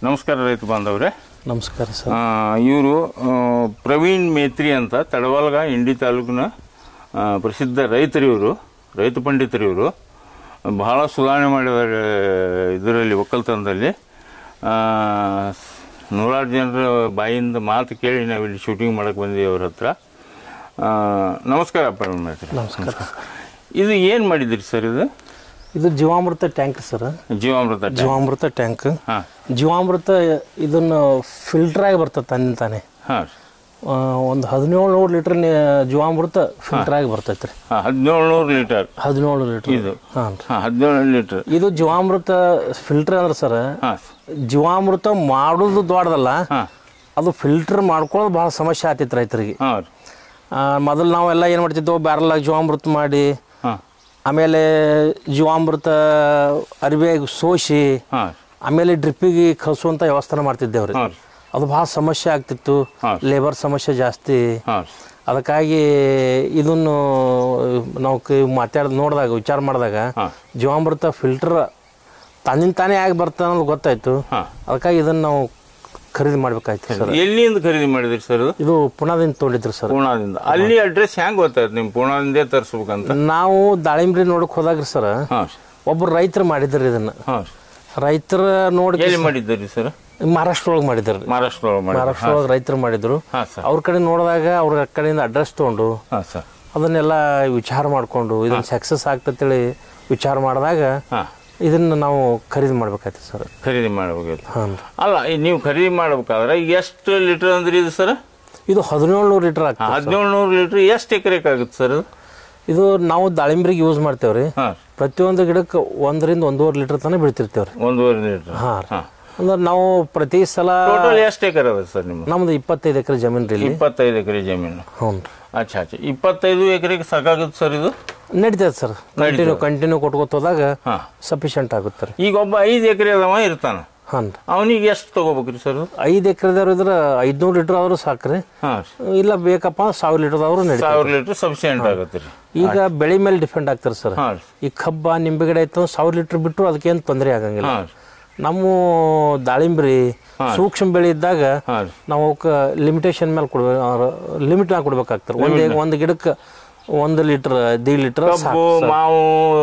ನಮಸ್ಕಾರ ರೈತ ಬಾಂಧವ್ರೆ ನಮಸ್ಕಾರ ಸರ್ ಇವರು ಪ್ರವೀಣ್ ಮೇತ್ರಿ ಅಂತ ತಡವಾಲ್ಗ ಇಂಡಿ ತಾಲೂಕಿನ ಆ, ಪ್ರಸಿದ್ಧ ರೈತರಿವರು ರೈತ ಪಂಡಿತರಿವರು ಬಹಳ ಸುಧಾರಣೆ ಮಾಡಿದ್ದಾರೆ ಇದರಲ್ಲಿ ಒಕ್ಕಲ್ತನದಲ್ಲಿ ಆ, ನೂರಾರು ಜನರ ಬಾಯಿಂದ ಮಾತು ಕೇಳಿ ನಾವಿಲ್ಲಿ ಶೂಟಿಂಗ್ ಮಾಡಕ್ಕೆ ಬಂದೀವಿ ಅವ್ರ ಹತ್ರ ಆ, ನಮಸ್ಕಾರ ಪ್ರವೀಣ್ ಮೇತ್ರಿ ನಮಸ್ಕಾರ ಇದು ಏನು ಮಾಡಿದಿರಿ ಸರ್ ಇದು ಇದು ಜೀವಾಮೃತ ಟ್ಯಾಂಕ್ ಸರ್ ಜೀವಾಮೃತ ಜೀವಾಮೃತ ಟ್ಯಾಂಕ್ ಹಾಂ ಜೀವಾಮೃತ ಇದನ್ನು ಫಿಲ್ಟರ್ ಆಗಿ ಬರ್ತದೆ ತನ್ನ ತಾನೆ ಹಾಂ ಆ, ಒಂದು ಹದಿನೇಳು ನೂರು ಲೀಟರ್ ಜೀವಾಮೃತ ಫಿಲ್ಟರ್ ಆಗಿ ಬರ್ತೈತೆ ರೀ ಹಾಂ ಹದಿನೇಳು ನೂರು ಲೀಟರ್ ಹದಿನೇಳು ಲೀಟರ್ ಇದು ಹಾಂ ಹಾಂ ಹದಿನೇಳು ಲೀಟರ್ ಇದು ಜೀವಾಮೃತ ಫಿಲ್ಟರ್ ಅಂದ್ರೆ ಸರ್ ಹಾಂ ಜೀವಾಮೃತ ಮಾಡೋದು ದೊಡ್ಡದಲ್ಲ ಹಾಂ ಅದು ಫಿಲ್ಟರ್ ಮಾಡ್ಕೊಳ್ಳೋದು ಭಾಳ ಸಮಸ್ಯೆ ಆತಿತ್ತು ರೈತರಿಗೆ ಹಾಂ ರೀ ಮೊದಲು ನಾವೆಲ್ಲ ಏನು ಮಾಡ್ತಿದ್ದೆವು ಬ್ಯಾರಲಾಗಿ ಜೀವಾಮೃತ ಮಾಡಿ ಹಾಂ ಆಮೇಲೆ ಜೀವಾಮೃತ ಅರಿವೆಗೆ ಸೋಸಿ ಹಾಂ ಆಮೇಲೆ ಡ್ರಿಪ್ಪಿಗೆ ಕಳಿಸುವಂಥ ವ್ಯವಸ್ಥೆ ಮಾಡ್ತಿದ್ದೇವ್ರಿ ಹಾಂ ರೀ ಅದು ಭಾಳ ಸಮಸ್ಯೆ ಆಗ್ತಿತ್ತು ಹಾಂ. ಲೇಬರ್ ಸಮಸ್ಯೆ ಜಾಸ್ತಿ ಹಾಂ ಅದಕ್ಕಾಗಿ ಇದನ್ನು ನಾವು ಕ- ಮಾತಾಡ್ ನೋಡಿದಾಗ ವಿಚಾರ ಮಾಡಿದಾಗ ಹಾಂ. ಜೀವಾಮೃತ ಫಿಲ್ಟರ್ ತನ್ನಿಂದ ತಾನೇ ಆಗಿ ಬರ್ತಾನೆ ಅನ್ನೋದು ಗೊತ್ತಾಯ್ತು ಹಾಂ ಅದಕ್ಕಾಗಿ ಇದನ್ನು ನಾವು ಖರೀದಿ ಮಾಡ್ಬೇಕಾಯ್ತು ಸರ್ ಎಲ್ಲಿಂದ ಖರೀದಿ ಮಾಡಿದ್ರಿ ಸರ್ ಇದು ಇದು ಪುಣಾದಿಂದ ತೊಗೊಂಡಿದ್ರು ಸರ್ ಪೂನಾದಿಂದ ಅಲ್ಲಿ ಅಡ್ರೆಸ್ ಹೆಂಗ್ ಗೊತ್ತಾಯ್ತು ನಿಮ್ ಪೂನಾದಿಂದೇ ತರಿಸ್ಬೇಕಂತ ನಾವು ದಾಳಿಂಬ್ರಿ ನೋಡಕ್ ಹೋದಾಗ್ರಿ ಸರ್ ಹಾಂ ಒಬ್ರು ರೈತರು ಮಾಡಿದ್ರಿ ಇದನ್ನ ಹಾಂ ರೈತರ ನೋಡಿ ಎಲ್ಲಿ ಮಾಡಿದ್ದೀರಿ ಸರ್ ಮಹಾರಾಷ್ಟ್ರ ಒಳಗೆ ಮಾಡಿದ್ರಿ ಮಹಾರಾಷ್ಟ್ರ ಒಳಗೆ ಮಾಡಿ ಮಹಾರಾಷ್ಟ್ರ ಒಳಗೆ ರೈತರು ಮಾಡಿದ್ರು ಹಾಂ ಸರ್ ಅವ್ರ ಕಡೆ ನೋಡಿದಾಗ ಅವ್ರ ಕಡೆಯಿಂದ ಅಡ್ರೆಸ್ ತೊಗೊಂಡು ಹಾಂ ಸರ್ ಅದನ್ನೆಲ್ಲ ವಿಚಾರ ಮಾಡಿಕೊಂಡು ಇದನ್ನ ಸಕ್ಸಸ್ ಆಗ್ತತೇಳಿ ವಿಚಾರ ಮಾಡಿದಾಗ ಹಾಂ ಇದನ್ನ ನಾವು ಖರೀದಿ ಮಾಡ್ಬೇಕಾಯ್ತು ಸರ್ ಖರೀದಿ ಮಾಡ್ಬೇಕಾಯ್ತು ಹಾಂ ಅಲ್ಲ ಈ ನೀವು ಖರೀದಿ ಮಾಡ್ಬೇಕಾದ್ರೆ ಈಗ ಎಷ್ಟು ಲೀಟರ್ ಅಂದ್ರೆ ಇದು ಸರ್ ಇದು ಹದಿನೇಳು ನೂರು ಲೀಟರ್ ಆಗ್ತದೆ ಹದಿನೇಳು ನೂರು ಲೀಟರ್ ಎಷ್ಟು ಎಕರೆಗೆ ಆಗುತ್ತೆ ಸರ್ ಇದು ಇದು ನಾವು ದಾಳಿಂಬ್ರಿಗೆ ಯೂಸ್ ಮಾಡ್ತೇವ್ರಿ ಹಾಂ ಪ್ರತಿಯೊಂದು ಗಿಡಕ್ಕೆ ಒಂದರಿಂದ ಒಂದೂವರೆ ಲೀಟರ್ ತನಕ ಬಿಡ್ತಿರ್ತೇವ್ರಿ ಒಂದೂವರೆ ಲೀಟರ್ ಹಾಂ ರೀ ಹಾಂ ಅಂದ್ರೆ ನಾವು ಪ್ರತಿ ಸಲ ಟೋಟಲ್ ಎಷ್ಟು ಎಕರೆ ಅದ ಸರ್ ನಿಮ್ದು ನಮ್ದು ಇಪ್ಪತ್ತೈದು ಎಕರೆ ಜಮೀನು ರೀ ಇಲ್ಲಿ ಇಪ್ಪತ್ತೈದು ಎಕರೆ ಜಮೀನು ಹ್ಞೂ ಅಚ್ಚಾ ಅಚ್ಚಾ ಇಪ್ಪತ್ತೈದು ಎಕರೆಗೆ ಸಾಕಾಗುತ್ತೆ ಸರ್ ಇದು ನಡೀತದೆ ಸರ್ ಕಂಟಿನ್ಯೂ ಕಂಟಿನ್ಯೂ ಕೊಟ್ಕೋತ ಹೋದಾಗ ಹಾಂ ಸಫಿಷಿಯಂಟ್ ಆಗುತ್ತೆ ರೀ ಈಗ ಒಬ್ಬ ಐದು ಎಕರೆ ಅದಾವ ಇರ್ತಾನ ಹಾಂ ರೀ ಅವನಿಗೆ ಎಷ್ಟು ತಗೋಬೇಕ್ರಿ ಸರ್ ಐದು ಎಕರೆದವ್ರು ಇದ್ರೆ ಐದುನೂರು ಲೀಟರ್ ಆದ್ರೂ ಸಾಕ್ರಿ ಹಾಂ ಇಲ್ಲ ಬೇಕಪ್ಪ ಅಂದ್ರೆ ಸಾವಿರ ಲೀಟರ್ ಆದ್ರೂ ನಡೀತದೆ ಸಾವಿರ ಲೀಟರ್ ಸಫಿಶಿಯಂಟ್ ಆಗುತ್ತೆ ರೀ ಈಗ ಬೆಳೆ ಮೇಲೆ ಡಿಪೆಂಡ್ ಆಗ್ತಾರೆ ಸರ್ ಹಾಂ ರೀ ಈ ಕಬ್ಬ ನಿಂಬೆ ಗಿಡ ಇತ್ತು ಸಾವಿರ ಲೀಟರ್ ಬಿಟ್ಟರು ಅದಕ್ಕೇನು ತೊಂದರೆ ಆಗಂಗಿಲ್ಲ ಹಾಂ ರೀ ನಮ್ಮ ದಾಳಿಂಬ್ರಿ ಸೂಕ್ಷ್ಮ ಬೆಳೆ ಇದ್ದಾಗ ಹಾಂ ರೀ ನಾವು ಅವಕ್ಕೆ ಲಿಮಿಟೇಷನ್ ಮೇಲೆ ಕೊಡ್ಬೇಕು ಲಿಮಿಟ್ ಮೇಲೆ ಕೊಡ್ಬೇಕಾಗ್ತಾರೆ ಒಂದು ಒಂದು ಗಿಡಕ್ಕೆ ಒಂದು ಲೀಟರ್ ದಿ ಲೀಟರ್ ಕಬ್ಬು ಮಾವು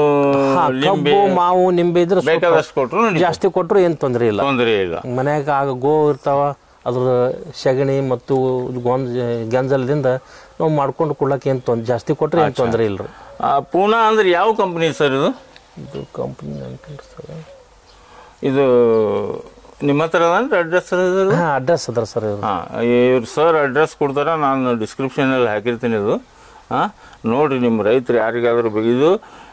ಲಿಂಬೆ ಕಬ್ಬು ಮಾವು ನಿಂಬೆ ಇದ್ರೆ ಸ್ವಲ್ಪ ಬೇಕಾದಷ್ಟು ಕೊಟ್ಟರು ನಡೀತದೆ. ಜಾಸ್ತಿ ಕೊಟ್ಟರು ಏನು ತೊಂದರೆ ಇಲ್ಲ ತೊಂದರೆ ಇಲ್ಲ ಮನ್ಯಾಗ ಆಗ ಗೋ ಇರ್ತಾವ ಅದ್ರ ಸಗಣಿ ಮತ್ತು ಗೊಂಜ ಗಂಜಲದಿಂದ ನಾವು ಮಾಡ್ಕೊಂಡು ಕೊಡ್ಲಕ್ಕೆ ಏನು ತೊಂದ್ರೆ ಜಾಸ್ತಿ ಕೊಟ್ರೆ ಏನು ತೊಂದರೆ ಇಲ್ಲ ರೀ ಆ, ಪೂನಾ ಅಂದ್ರೆ ಯಾವ ಕಂಪನಿ ಸರ್ ಇದು ಇದು ಕಂಪ್ನಿ ಅನ್ಕೊಂಡ್ರಿ ಸರ್ ಇದು ನಿಮ್ಮ ಹತ್ರ ಅಂದ್ರೆ ಅಡ್ರೆಸ್ ಇದು ಹಾಂ ಅಡ್ರೆಸ್ ಅದ ಸರ್ ಇವ್ರು ಹಾಂ ಇವ್ರು ಸರ್ ಅಡ್ರೆಸ್ ಕೊಡ್ತಾರ ನಾನು ಡಿಸ್ಕ್ರಿಪ್ಷನಲ್ಲಿ ಹಾಕಿರ್ತೀನಿ ಇದು ಹಾಂ ನೋಡಿರಿ ನಿಮ್ಮ ರೈತರು ಯಾರಿಗಾದ್ರೂ ಬೇಕು ಇದು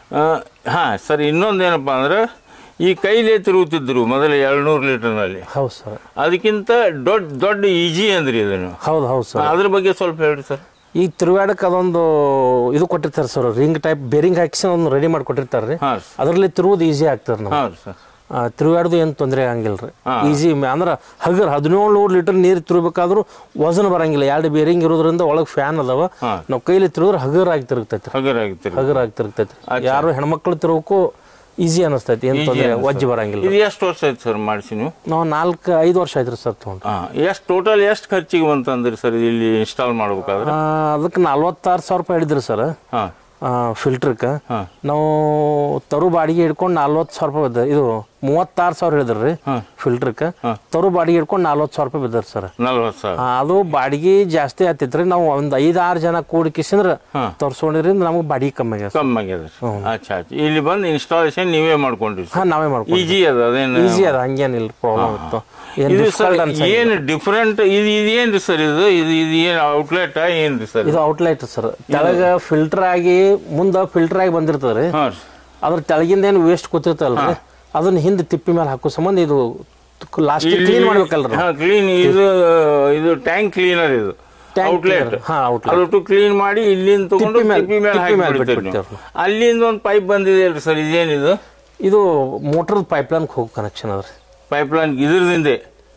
ಹಾಂ ಸರ್ ಇನ್ನೊಂದೇನಪ್ಪ ಅಂದ್ರೆ ಈ ಕೈಲೇ ತಿರುಗುತ್ತಿದ್ರು ಮೊದಲು ಏಳ್ನೂರು ಲೀಟರ್ನಲ್ಲಿ ಹೌದು ಸರ್ ಅದಕ್ಕಿಂತ ದೊಡ್ಡ ದೊಡ್ಡ ಈಜಿ ಅಂದ್ರಿ ಇದನ್ನು ಹೌದು ಹೌದು ಸರ್ ಅದ್ರ ಬಗ್ಗೆ ಸ್ವಲ್ಪ ಹೇಳ್ರಿ ಸರ್ ಈಗ ತಿರುಗಾಡಕ್ಕೆ ಅದೊಂದು ಇದು ಕೊಟ್ಟಿರ್ತಾರೆ ಸರ್ ರಿಂಗ್ ಟೈಪ್ ಬೇರಿಂಗ್ ಹಾಕಿಸಿ ಒಂದು ರೆಡಿ ಮಾಡಿ ಕೊಟ್ಟಿರ್ತಾರೆ ರೀ ಹಾಂ ಅದರಲ್ಲಿ ತಿರುವುದು ಈಸಿ ಆಗ್ತದೆ ನಾವು ಹಾಂ ಸರ್ ತಿರುಗಾಡೋದು ಏನು ತೊಂದರೆ ಆಗಂಗಿಲ್ಲ ರೀ ಈಸಿ ಅಂದ್ರೆ ಹಗರ್ ಹದಿನೇಳು ನೂರು ಲೀಟರ್ ನೀರು ತಿರುಬೇಕಾದ್ರೂ ವಜನ ಬರಂಗಿಲ್ಲ ಎರಡು ಬೇರಿಂಗ್ ಇರೋದ್ರಿಂದ ಒಳಗೆ ಫ್ಯಾನ್ ಅದಾವ ಹಾಂ. ನಾವು ಕೈಲಿ ತಿರುಗಿದ್ರೆ ಹಗರ್ ಆಗಿ ತಿರುಗ್ತೈತಿ ಹಗರ್ ಆಗಿತ್ತು ಹಗರ್ ಆಗಿ ತಿರುಗ್ತೈತಿ ಯಾರು ಹೆಣ್ಮಕ್ಳು ತಿರುಗಕ್ಕೂ ಈಸಿ ಅನಿಸ್ತೈತಿ ಏನು ತೊಂದರೆ ವಜ್ಜಿ ಬರಂಗಿಲ್ಲ ಇದು ಎಷ್ಟು ವರ್ಷ ಆಯ್ತು ಸರ್ ಮಾಡಿಸಿ ನೀವು ನಾವು ನಾಲ್ಕು ಐದು ವರ್ಷ ಆಯ್ತು ಸರ್ ತೊಗೊಂಡು ಹಾಂ ಎಷ್ಟು ಟೋಟಲ್ ಎಷ್ಟು ಖರ್ಚಿಗೆ ಬಂತಂದ್ರಿ ಸರ್ ಇಲ್ಲಿ ಇನ್ಸ್ಟಾಲ್ ಮಾಡ್ಬೇಕಾದ್ರೆ ಅದಕ್ಕೆ ನಲ್ವತ್ತಾರು ಸಾವಿರ ರೂಪಾಯಿ ಹಿಡಿದ್ರಿ ಸರ್ ಹಾಂ ಫಿಲ್ಟ್ರಕ್ಕೆ ಹಾಂ ನಾವು ತರು ಬಾಡಿಗೆ ಹಿಡ್ಕೊಂಡು ನಲ್ವತ್ತು ಸಾವಿರ ರೂಪಾಯಿ ಬಿದ್ದ ಇದು ಮೂವತ್ತಾರು ಸಾವಿರ ಹೇಳಿದ್ರಿ ಹಾಂ. ಫಿಲ್ಟ್ರಕ್ಕೆ ತರು ಬಾಡಿಗೆ ಹಿಡ್ಕೊಂಡು ನಲ್ವತ್ತು ಸಾವಿರ ರೂಪಾಯಿ ಬಿದ್ದರಿ ಸರ್ ನಲ್ವತ್ತು ಸಾವಿರ ಅದು ಬಾಡಿಗೆ ಜಾಸ್ತಿ ಆತಿತ್ರಿ ನಾವು ಒಂದು ಐದಾರು ಜನ ಕೂಡಿ ಕಿಸಿಂದ್ರೆ ಹಾಂ. ತರ್ಸ್ಕೊಂಡಿದ್ರಿಂದ ನಮಗೆ ಬಾಡಿಗೆ ಕಮ್ಮಿ ಆಗ್ಯದ ಕಮ್ಮಿ ಆಗ್ಯದ ಅಚ್ಚಾ ಅಚ್ಚಾ ಇಲ್ಲಿ ಬಂದು ಇನ್ಸ್ಟಾಲೇಷನ್ ನೀವೇ ಮಾಡ್ಕೊಂಡ್ರಿ ಹಾಂ ನಾವೇ ಮಾಡ್ತೀವಿ ಈಜಿ ಅದ ಅದೇನು ಈಸಿ ಅದ ಹಂಗೇನಿಲ್ಲ ಪ್ರಾಬ್ಲಮ್ ಇತ್ತು ಏನು ಇದು ಸರ್ difficult ಅನ್ಸಂಗಿಲ್ಲ. ಏನು ಡಿಫ್ರೆಂಟ್ ಇದು ಇದೇನ್ರಿ ಸರ್ ಇದು ಇದು ಇದು ಏನು ಔಟ್ಲೆಟ್ ಏನ್ರಿ ಸರ್ ಇದು ಔಟ್ಲೈಟ್ ಸರ್ ತೆಳಗ ಫಿಲ್ಟರ್ ಆಗಿ ಮುಂದೆ ಫಿಲ್ಟರ್ ಆಗಿ ಬಂದಿರ್ತದ್ರಿ ಹಾಂ ರೀ ಅದ್ರ ತೆಳಗಿಂದ ಏನು ವೇಸ್ಟ್ ಕೂತಿರ್ತಲ್ರಿ ಅದನ್ನ ಹಿಂದೆ ತಿಪ್ಪಿ ಮೇಲೆ ಹಾಕೋ ಸಂಬಂಧ ಇದು ಲಾಸ್ಟ್ ಕ್ಲೀನ್ ಮಾಡ್ಬೇಕಲ್ರಿ ಹಾಂ ಕ್ಲೀನ್ ಇದು ಇದು ಟ್ಯಾಂಕ್ ಕ್ಲೀನರ್ ಇದು Tank ಔಟ್ಲೆಟ್ cleaner. ಹಾ, outlet. ಅದೊಟ್ಟು ಕ್ಲೀನ್ ಮಾಡಿ ಇಲ್ಲಿಂದ ತಗೊಂಡು ತಿಪ್ಪಿ ಮೇಲೆ- ತಿಪ್ಪಿ ಮೇಲೆ ತಿಪ್ಪಿ ಹಾಕಿ ಮೇಲೆ ಬಿಡ್ತೀರಿ ಬಿಟ್ಬಿಡ್ತೀವಿ. ನೀವು. ಅಲ್ಲಿಂದ ಒಂದು ಪೈಪ್ ಬಂದಿದೆ ಅಲ್ರಿ ಸರ್ ಇದೇನಿದು ಇದು ಮೋಟರ್ ಪೈಪ್ಲೈನ್ ಹೋಗಿ ಕನೆಕ್ಷನ್ ಅದ್ರಿ ಪೈಪ್ ಲೈನ್ ಇದ್ರದಿಂದೆ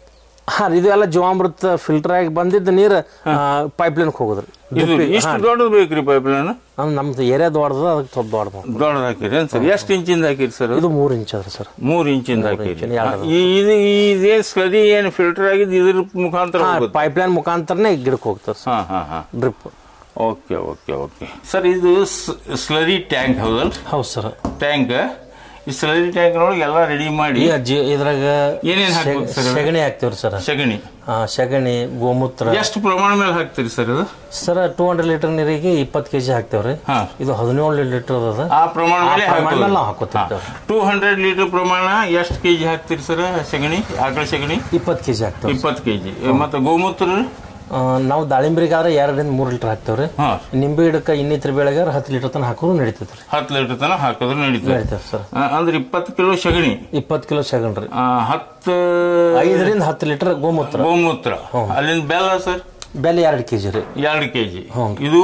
ಹಾಂ ಇದು ಎಲ್ಲ ಜೀವಾಮೃತ ಫಿಲ್ಟರ್ ಆಗಿ ಬಂದಿದ್ದ ನೀರು ಪೈಪ್ಲೈನ್ಗೆ ಹೋಗುದ್ರಿ ಇದು ಇಷ್ಟು ದೊಡ್ಡದು ಬೇಕ್ರಿ ಪೈಪ್ಲೈನ್ ಅಂದ್ರೆ ನಮ್ದು ಏರಿಯಾ ದೊಡ್ಡದ ಅದಕ್ಕೆ ಸ್ವಲ್ಪ ದೊಡ್ಡ ದೊಡ್ಡದು ಹಾಕಿರಿ ಏನ್ ಸರ್ ಎಷ್ಟು ಇಂಚಿಂದ ಹಾಕಿರಿ ಸರ್ ಇದು ಮೂರು ಇಂಚ್ ಅದ್ರಿ ಸರ್ ಮೂರು ಇಂಚಿಂದ ಹಾಕಿರಿ ಇಂಚಿನ ಎರಡು. ಈ- ಇದು ಇದೇನ್ ಸ್ಲರಿ ಏನು ಫಿಲ್ಟರ್ ಆಗಿದ್ದು ಇದ್ರ ಮುಖಾಂತರ ಹೋಗುತ್ತೆ ಪೈಪ್ಲೈನ್ ಮುಖಾಂತರನೇ ಗಿಡಕ್ಕೆ ಹೋಗ್ತದೆ ಸರ್ ಹಾ ಹಾ ಹಾ drip okay okay okay sir ಇದು ಸ್ಲರಿ ಟ್ಯಾಂಕ್ ಹೌದಲ್ ಹೌದು ಸರ್ ಟ್ಯಾಂಕ್ ಈ ಸ್ಲರಿ ಟ್ಯಾಂಕ್ ಒಳಗೆ ಎಲ್ಲ ರೆಡಿ ಮಾಡಿ ಈಗ ಜಿ ಇದ್ರಾಗ ಏನೇನ್ ಹಾಕ್ಬೇಕು ಶೆ- ಸರ್ ಅದು? ಸೆಗಣಿ ಹಾಕ್ತೀವ್ರಿ ಸರ್ ಸಗಣಿ ಆ, ಸೆಗಣಿ ಗೋಮೂತ್ರ ಎಷ್ಟು ಪ್ರಮಾಣ ಮೇಲೆ ಹಾಕ್ತೀರಿ ಸರ್ ಇದು ಸರ್ ಟೂ ಹಂಡ್ರೆಡ್ ಲೀಟರ್ ನೀರಿಗೆ ಇಪ್ಪತ್ತು ಕೆಜಿ ಹಾಕ್ತೇವ್ರಿ ಹಾ ಇದು ಹದಿನೇಳು ಲೀಟರ್ ಅದ ಆ ಪ್ರಮಾಣ ಮೇಲೆ ಆ ಪ್ರಮಾಣ ಮೇಲೆ ನಾವು ಹಾಕೋತೀವಿ. ಟೂ ಹಂಡ್ರೆಡ್ ಲೀಟರ್ ಪ್ರಮಾಣ ಎಷ್ಟು ಕೆಜಿ ಹಾಕ್ತೀರಿ ಸರ್ ಸಗಣಿ ಆಕಳ ಸಗಣಿ ಇಪ್ಪತ್ತು ಕೆಜಿ ಹಾಕ್ತೇವೆ ಇಪ್ಪತ್ತು ಕೆಜಿ ಮತ್ತೆ ಗೋಮೂತ್ರ ನಾವು ದಾಳಿಂಬ್ರಿಗಾದ್ರೆ ಎರಡರಿಂದ ಮೂರು ಲೀಟರ್ ಹಾಕ್ತೇವ್ರಿ ಹಾ ನಿಂಬೆ ಗಿಡಕ್ಕೆ ಇನ್ನಿತರ ಬೆಳೆಗಾರ ಹತ್ತು ಲೀಟರ್ ತನಕ ಹಾಕೋದು ನಡೀತೈತ್ರಿ ಹತ್ತು ಲೀಟರ್ ತನಕ ಹಾಕಿದ್ರೆ ನಡೀತದೆ ನಡೀತದೆ ಸರ್ ಆ, ಅಂದ್ರೆ ಇಪ್ಪತ್ತು ಕಿಲೋ ಸಗಣಿ ಇಪ್ಪತ್ತು ಕಿಲೋ ಸೆಗಣ್ರಿ ಆ, ಹತ್ತು ಐದರಿಂದ ಹತ್ತು ಲೀಟರ್ ಗೋಮೂತ್ರ ಗೋಮೂತ್ರ ಅಲ್ಲಿಂದ ಬೆಲ್ಲ ಸರ್ ಬೆಲೆ ಎರಡು ಕೆಜಿ ರೀ ಎರಡು ಕೆಜಿ ಇದು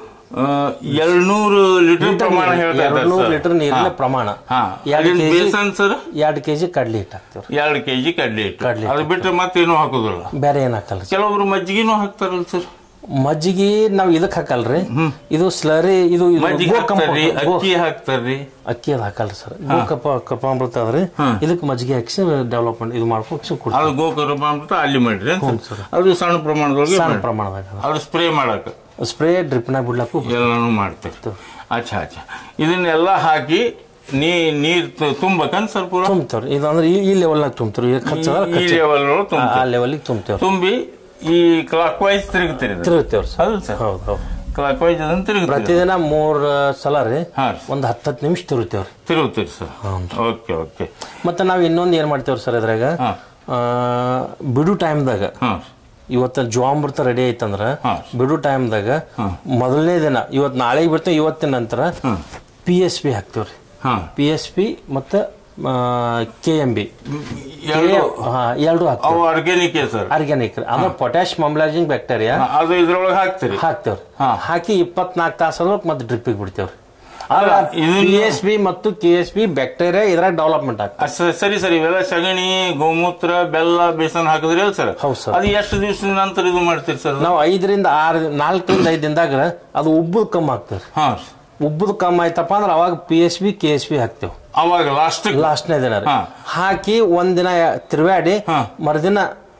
ಎರಡ್ನೂರು ಲೀಟರ್ ಪ್ರಮಾಣ ಹೇಳ್ತಾ ಇದ್ದಾರೆ ಎರಡ್ನೂರು ಸರ್. ಲೀಟರ್ ನೀರಿನ ಪ್ರಮಾಣ ಹಾ ಎರಡು ಅಲ್ಲಿಂದ ಕೆಜಿ ಬೇಸನ್ ಸರ್ ಎರಡು ಕೆಜಿ ಕಡ್ಲಿ ಹಿಟ್ಟು ಹಾಕ್ತೇವ್ರಿ ಎರಡು ಕೆಜಿ ಕಡ್ಲೆ ಹಿಟ್ಟು ಕಡ್ಲೆ ಅದು ಬಿಟ್ಟರೆ ಮತ್ತೇನು ಹಾಕೋದಿಲ್ಲ ಬೇರೆ ಏನ್ ಹಾಕಲ್ಲ ಕೆಲವೊಬ್ರು ಮಜ್ಜಿಗೆನೂ ಹಾಕ್ತಾರಲ್ಲ ಸರ್ ಮಜ್ಜಿಗೆ ನಾವ್ ಇದಕ್ ಹಾಕಲ್ರಿ ಇದು ಸ್ಲರಿ ಇದು ಇದು ಮಜ್ಜಿಗೆ ಗೋಕಂಪ- ಹಾಕ್ತಾರ್ರಿ ಗೋ- ಅಕ್ಕಿ ಹಾಕ್ತಾರ್ರಿ ಅಕ್ಕಿ ಅದು ಹಾಕಲ್ರಿ ಸರ್ ಗೋಕಪ್ಪ ಕಪಾಮೃತ ಅದ್ರಿ ಇದಕ್ ಮಜ್ಜಿಗೆ ಹಾಕಿಸಿ ಡೆವಲಪ್ಮೆಂಟ್ ಇದು ಮಾಡ್ಕೊಂಡು ಕೊಡ್ತೀವಿ ಅದು ಗೋಕರೂಪ ಅಂತ ಅಲ್ಲಿ ಮಾಡ್ರಿ ಏನ್ ಸರ್? ಅದು ಸಣ್ಣ ಪ್ರಮಾಣದೊಳಗೆ ಸಣ್ಣ ಮಾಡ್ರಿ. ಪ್ರಮಾಣದಾಗ ಅದು ಸ್ಪ್ರೇ ಮಾಡಕ ಸ್ಪ್ರೇ ಡ್ರಿಪ್ನಾಗ ಬಿಡ್ಲಕ್ಕೂ ಎಲ್ಲಾನು ಮಾಡ್ತೀವಿ ಅಚ್ಚಾ ಅಚ್ಚಾ ಇದನ್ನೆಲ್ಲ ಹಾಕಿ ನೀ ನೀರ್ ತು- ತುಂಬಕನ್ ಸರ್ ಪೂರ ತುಂಬ್ತೇವ್ರಿ ಇದು ಅಂದ್ರೆ ಈ- ಈ ಲೆವೆಲ್ನಾಗ ತುಂಬ್ತೀವಿ ಈಗ ಖರ್ಚದ ಈ ಲೆವೆಲ್ ಒಳಗೆ ತುಂಬ ಆ ಲೆವೆಲ್ಗೆ ತುಂಬ್ತೇವ್ರಿ ತುಂಬಿ ಈ ಕ್ಲಾಕ್ ವೈಸ್ ತಿರುಗ್ತೀರಿ ಇದು. ತಿರುಗ್ತೇವ್ರಿ ಸರ್ ಹೌದು ಸರ್ ಹೌದು ಹೌದು ಕ್ಲಾಕ್ ವೈಸ್ ಅದನ್ನ ತಿರುಗ್ತೀರಿ ಪ್ರತಿದಿನ ಮೂರ್ ಸಲ ರೀ ಹಾ ರೀ ಒಂದ್ ಹತ್ತತ್ತು ನಿಮಿಷ ತಿರುಗ್ತೇವ್ರಿ ತಿರುಗ್ತೀರಿ ಸರ್ ಓಕೆ ಓಕೆ ಮತ್ತೆ ನಾವ್ ಇನ್ನೊಂದ್ ಏನ್ ಮಾಡ್ತೇವ್ರಿ ಸರ್ ಇದ್ರಾಗ ಹಾ ಆ, ಬಿಡು ಟೈಮ್ದಾಗ ಹಾ ಇವತ್ತ ಜೋಂಬರ್ತ ರೆಡಿ ಐತಂದ್ರ ಹಾ. ಬಿಡು ಟೈಮ್ದಾಗ ಮೊದಲನೇ ದಿನ ಇವತ್ ನಾಳೆಗೆ ಬಿಡ್ತೇವೆ ಇವತ್ತಿನ ನಂತರ ಪಿ ಎಸ್ ಪಿ ಹಾಕ್ತೇವ್ರಿ ಹಾ ಪಿ ಎಸ್ ಪಿ ಮತ್ತು ಕೆ ಎಂ ಬಿ ಎರಡು ಎರಡು ಹಾಕ್ತೇವೆ ಅವು ಆರ್ಗ್ಯಾನಿಕ್ ಸರ್ ಆರ್ಗ್ಯಾನಿಕ್ ಅಂದ್ರೆ ಪೊಟ್ಯಾಶ್ ಮಂಬ್ಲಾಜಿಂಗ್ ಬ್ಯಾಕ್ಟೀರಿಯಾ ಅದು ಇದ್ರೊಳಗೆ ಹಾಕ್ತೀರಿ ಹಾಕ್ತೇವ್ರಿ ಹಾ. ಹಾಕಿ ಇಪ್ಪತ್ನಾಲ್ಕು ತಾಸು ಮತ್ತೆ ಡ್ರಿಪ್ಪಿಗೆ ಬಿಡ್ತೇವ್ರಿ ಅಲ್ಲ, ಇದನ್ನ- ಪಿ ಎಸ್ ಬಿ ಮತ್ತು ಕೆ ಎಸ್ ಬಿ ಬ್ಯಾಕ್ಟೀರಿಯಾ ಇದ್ರಾಗ ಡೆವಲಪ್ಮೆಂಟ್ ಆಗ್ತದೆ ಅ, ಸ- ಸರಿ ಸರಿ ಇವೆಲ್ಲ ಸಗಣಿ ಗೋಮೂತ್ರ ಬೆಲ್ಲ ಬೇಸನ್ ಹಾಕಿದ್ರಿ ಅಲ್ಲ ಸರ್ ಹೌದು ಸರ್. ಅದು ಎಷ್ಟು ದಿವಸದ ನಂತರ ಇದು ಮಾಡ್ತೀರಿ ಸರ್ ನಾವು ಐದರಿಂದ ಆರು ನಾಲ್ಕರಿಂದ ಐದು ದಿನದಾಗ ಅದು ಉಬ್ಬದ ಕಮ್ಮಿ ಆಗ್ತೇವ್ರಿ ಹಾ ಉಬ್ಬದ ಕಮ್ಮಿ ಆಯ್ತಪ್ಪ ಅಂದ್ರೆ ಅವಾಗ P S B K S B ಹಾಕ್ತೇವೆ ಅವಾಗ ಲಾಸ್ಟ್ ಲಾಸ್ಟ್ನೇ ದಿನ ರೀ ಹಾ. ಹಾಕಿ ಒಂದಿನ ತಿರುವಾಡಿ ಹಾ. ಮರುದಿನ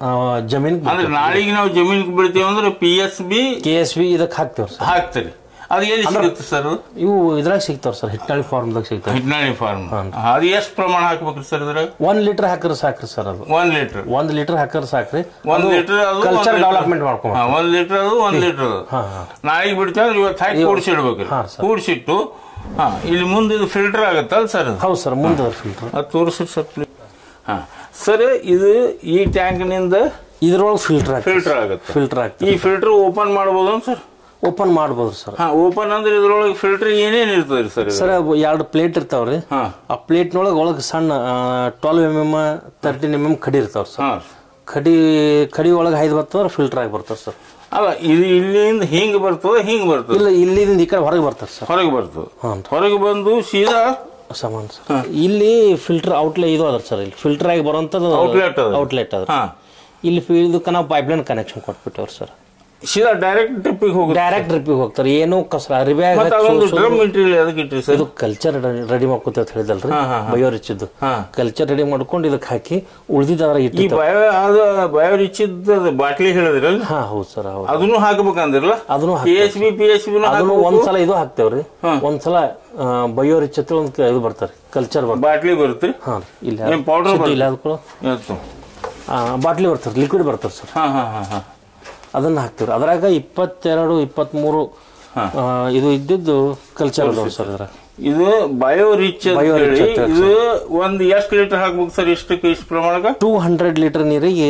ಜಮೀನ್ ಅಂದ್ರೆ ನಾಳೆಗೆ ನಾವು ಜಮೀನಿಗೆ ಬಿಡ್ತೀವಿ ಅಂದ್ರೆ P S B K S B ಇದಕ್ಕೆ ಹಾಕ್ತೇವ್ರಿ ಸರ್ ಹಾಕ್ತೀರಿ ಅದು ಎಲ್ಲಿ ಸಿಗುತ್ತೆ ಸರ್ ಇವು ಇದ್ರಾಗ ಸಿಗ್ತಾವ್ರಿ ಸರ್ ಹಿಟ್ನಾಳಿ ಫಾರ್ಮ್ದಾಗ ಸಿಗ್ತಾವ ಹಿಟ್ನಾಳಿ ಫಾರ್ಮ್ ಅದು ಎಷ್ಟು ಪ್ರಮಾಣ ಹಾಕ್ಬೇಕ್ರಿ ಸರ್ ಇದ್ರಾಗ ಒಂದ್ ಲೀಟರ್ ಹಾಕ್ರಿ ಸಾಕ್ರಿ ಸರ್ ಅದು ಒಂದ್ ಲೀಟರ್ ಒಂದ್ ಲೀಟರ್ ಹಾಕ್ರಿ ಸಾಕ್ರಿ ಒಂದ್ ಲೀಟರ್ ಅದು ಕಲ್ಚರ್ ಡೆವಲಪ್ಮೆಂಟ್ ಮಾಡ್ಕೊಂಡ್ ಹಾ, ಒಂದ್ ಲೀಟರ್ ಅದು ಒಂದ್ ಲೀಟರ್ ಅದು ಹಾ ಹಾ ನಾಳೆಗೆ ಬಿಡ್ತೀವಿ ಅಂದ್ರೆ ಇವತ್ತು ಹಾಕಿ ಕೂಡಿಸಿಡ್ಬೇಕ್ರಿ ಹಾ, ಸರ್. ಕೂಡಿಸಿಟ್ಟು ಹಾ ಇಲ್ಲಿ ಮುಂದೆ ಇದು ಫಿಲ್ಟರ್ ಆಗುತ್ತಲ್ಲ ಸರ್ ಅದು ಹೌದು ಸರ್ ಮುಂದೆ ಫಿಲ್ಟರ್ ಅದು ತೋರಿಸಿ ಸರ್ ಪ್ಲೀಸ್ ಹಾ ಸರ್ ಇದು ಈ ಟ್ಯಾಂಕ್ನಿಂದ ಇದ್ರೊಳಗೆ ಫಿಲ್ಟರ್ ಹಾಕಿ ಫಿಲ್ಟರ್ ಆಗುತ್ತೆ ಫಿಲ್ಟರ್ ಹಾಕಿ ಈ ಫಿಲ್ಟರ್ ಓಪನ್ ಮಾಡ್ಬೋದು ಸರ್ ಓಪನ್ ಮಾಡ್ಬೋದು ಸರ್ ಹಾ ಓಪನ್ ಅಂದ್ರೆ ಇದ್ರೊಳಗೆ ಫಿಲ್ಟರ್ ಏನೇನ್ ಇರ್ತದೆ ಸರ್ ಇದು? ಸರ್ ಎರಡು ಪ್ಲೇಟ್ ಇರ್ತಾವ್ರಿ ಹಾ ಆ ಪ್ಲೇಟ್ನೊಳಗೆ ಒಳಗೆ ಸಣ್ಣ twelve M M thirteen M M ಕಡಿ ಇರ್ತಾವ್ರಿ ಸರ್ ಹಾ ಕಡಿ ಕಡಿ ಒಳಗೆ ಹೈದು ಬರ್ತದ್ರೆ ಫಿಲ್ಟರ್ ಆಗಿ ಬರ್ತದೆ ಸರ್ ಅಲ್ಲ ಇದು ಇಲ್ಲಿಂದ ಹಿಂಗ್ ಬರ್ತದೆ ಹಿಂಗ್ ಬರ್ತದೆ ಇಲ್ಲ ಇಲ್ಲಿಂದ ಈ ಕಡೆ ಹೊರಗೆ ಬರ್ತದೆ ಸರ್ ಹೊರಗೆ ಬರ್ತದೆ ಹ್ಞೂ ಹೊರಗೆ ಬಂದು ಸೀದಾ ಸಮಾನ ಸರ್ ಇಲ್ಲಿ ಫಿಲ್ಟರ್ ಔಟ್ಲೆ ಇದು ಅದ ಸರ್ ಇಲ್ಲಿ ಫಿಲ್ಟರ್ ಆಗಿ ಬರೋಂಥದ್ದು Outlet ಅದ. ಔಟ್ಲೆಟ್ ಅದ ಹಾ ಇಲ್ಲಿ ಫಿ- ಇದಕ್ಕೆ ನಾವು ಪೈಪ್ಲೈನ್ ಕನೆಕ್ಷನ್ ಕೊಟ್ಬಿಟ್ಟವ್ರಿ ಸರ್ ಸೀದಾ ಡೈರೆಕ್ಟ್ ಟ್ರಿಪ್ಪಿಗೆ ಹೋಗುತ್ತೆ ಡೈರೆಕ್ಟ್ ಡ್ರಿಪ್ಪಿಗೆ ಹೋಗ್ತಾರೆ ಏನೂ ಕಸ ಅರಿಬ್ಯಾಗ ಮತ್ತೆ ಅದೊಂದು ಡ್ರಮ್ ಮೆಟೀರಿಯಲ್ ಅದಕ್ಕೆ ಇಟ್ರಿ ಸರ್ ಇದು ಕಲ್ಚರ್ ರೆಡಿ ಮಾಡ್ಕೊತ ಅಂತ ಹೇಳಿದಲ್ರಿ ಹಾ, ಹಾ, ಬಯೋ ರಿಚ್ದು ಹಾ. ಕಲ್ಚರ್ ರೆಡಿ ಮಾಡ್ಕೊಂಡು ಇದಕ್ಕೆ ಹಾಕಿ ಉಳ್ದಿದ್ದ ಅದ್ರಾಗ ಈ ಇಟ್ಟಿರ್ತಾವ ಬಯೋ ಅದು ಬಯೋ ರಿಚಿದ ಬಾಟ್ಲಿ ಹೇಳಿದ್ರಲ್ಲ ಹಾ ಹೌದು ಸರ್ ಹೌದು ಅದನ್ನು ಹಾಕ್ಬೇಕಂದಿರಲ್ಲ ಅದನ್ನು P S B P S B ಅದನ್ನು ಒಂದ್ಸಲ ಇದು ಹಾಕ್ತೇವ್ರಿ ಒಂದ್ಸಲ ಬಯೋ ರಿಚ್ ಹತ್ರ ಒಂದು ಕ- ಇದು ಬರ್ತಾರೆ ಕಲ್ಚರ್ ಬರ್ತಾರೆ ಬಾಟ್ಲಿ ಬರುತ್ತೆ ಹಾ ರೀ ಇಲ್ಲ ಏನ್ powder ಬರ್ತದೆ? ಇಲ್ಲ ಅದು ಎತ್ತು ಬಾಟ್ಲಿ ಬರ್ತಾರೆ ಲಿಕ್ವಿಡ್ ಬರ್ತಾರೆ ಸರ್ ಹಾ ಹಾ ಹಾ ಹಾ ಅದನ್ನ ಹಾಕ್ತೇವ್ರಿ ಅದ್ರಾಗ ಇಪ್ಪತ್ತೆರಡು ಇಪ್ಪತ್ಮೂರು ಹಾ. ಆ, ಇದು ಇದ್ದಿದ್ದು ಕಲ್ಚರ್ ಅದಾವ ಸರ್ ಇದ್ರಾಗ ಇದು ಬಯೋ ರಿಚ್ ಅಂತ Bio rich ಹೇಳಿ ಅಂತ ಹೇಳಿ ಇದು ಒಂದ್ ಎಷ್ಟು ಲೀಟರ್ ಹಾಕ್ಬೇಕು ಸರ್ ಇಷ್ಟಕ್ಕೆ ಇಷ್ಟು ಪ್ರಮಾಣಕ್ಕೆ ಟೂ ಹಂಡ್ರೆಡ್ ಲೀಟರ್ ನೀರಿಗೆ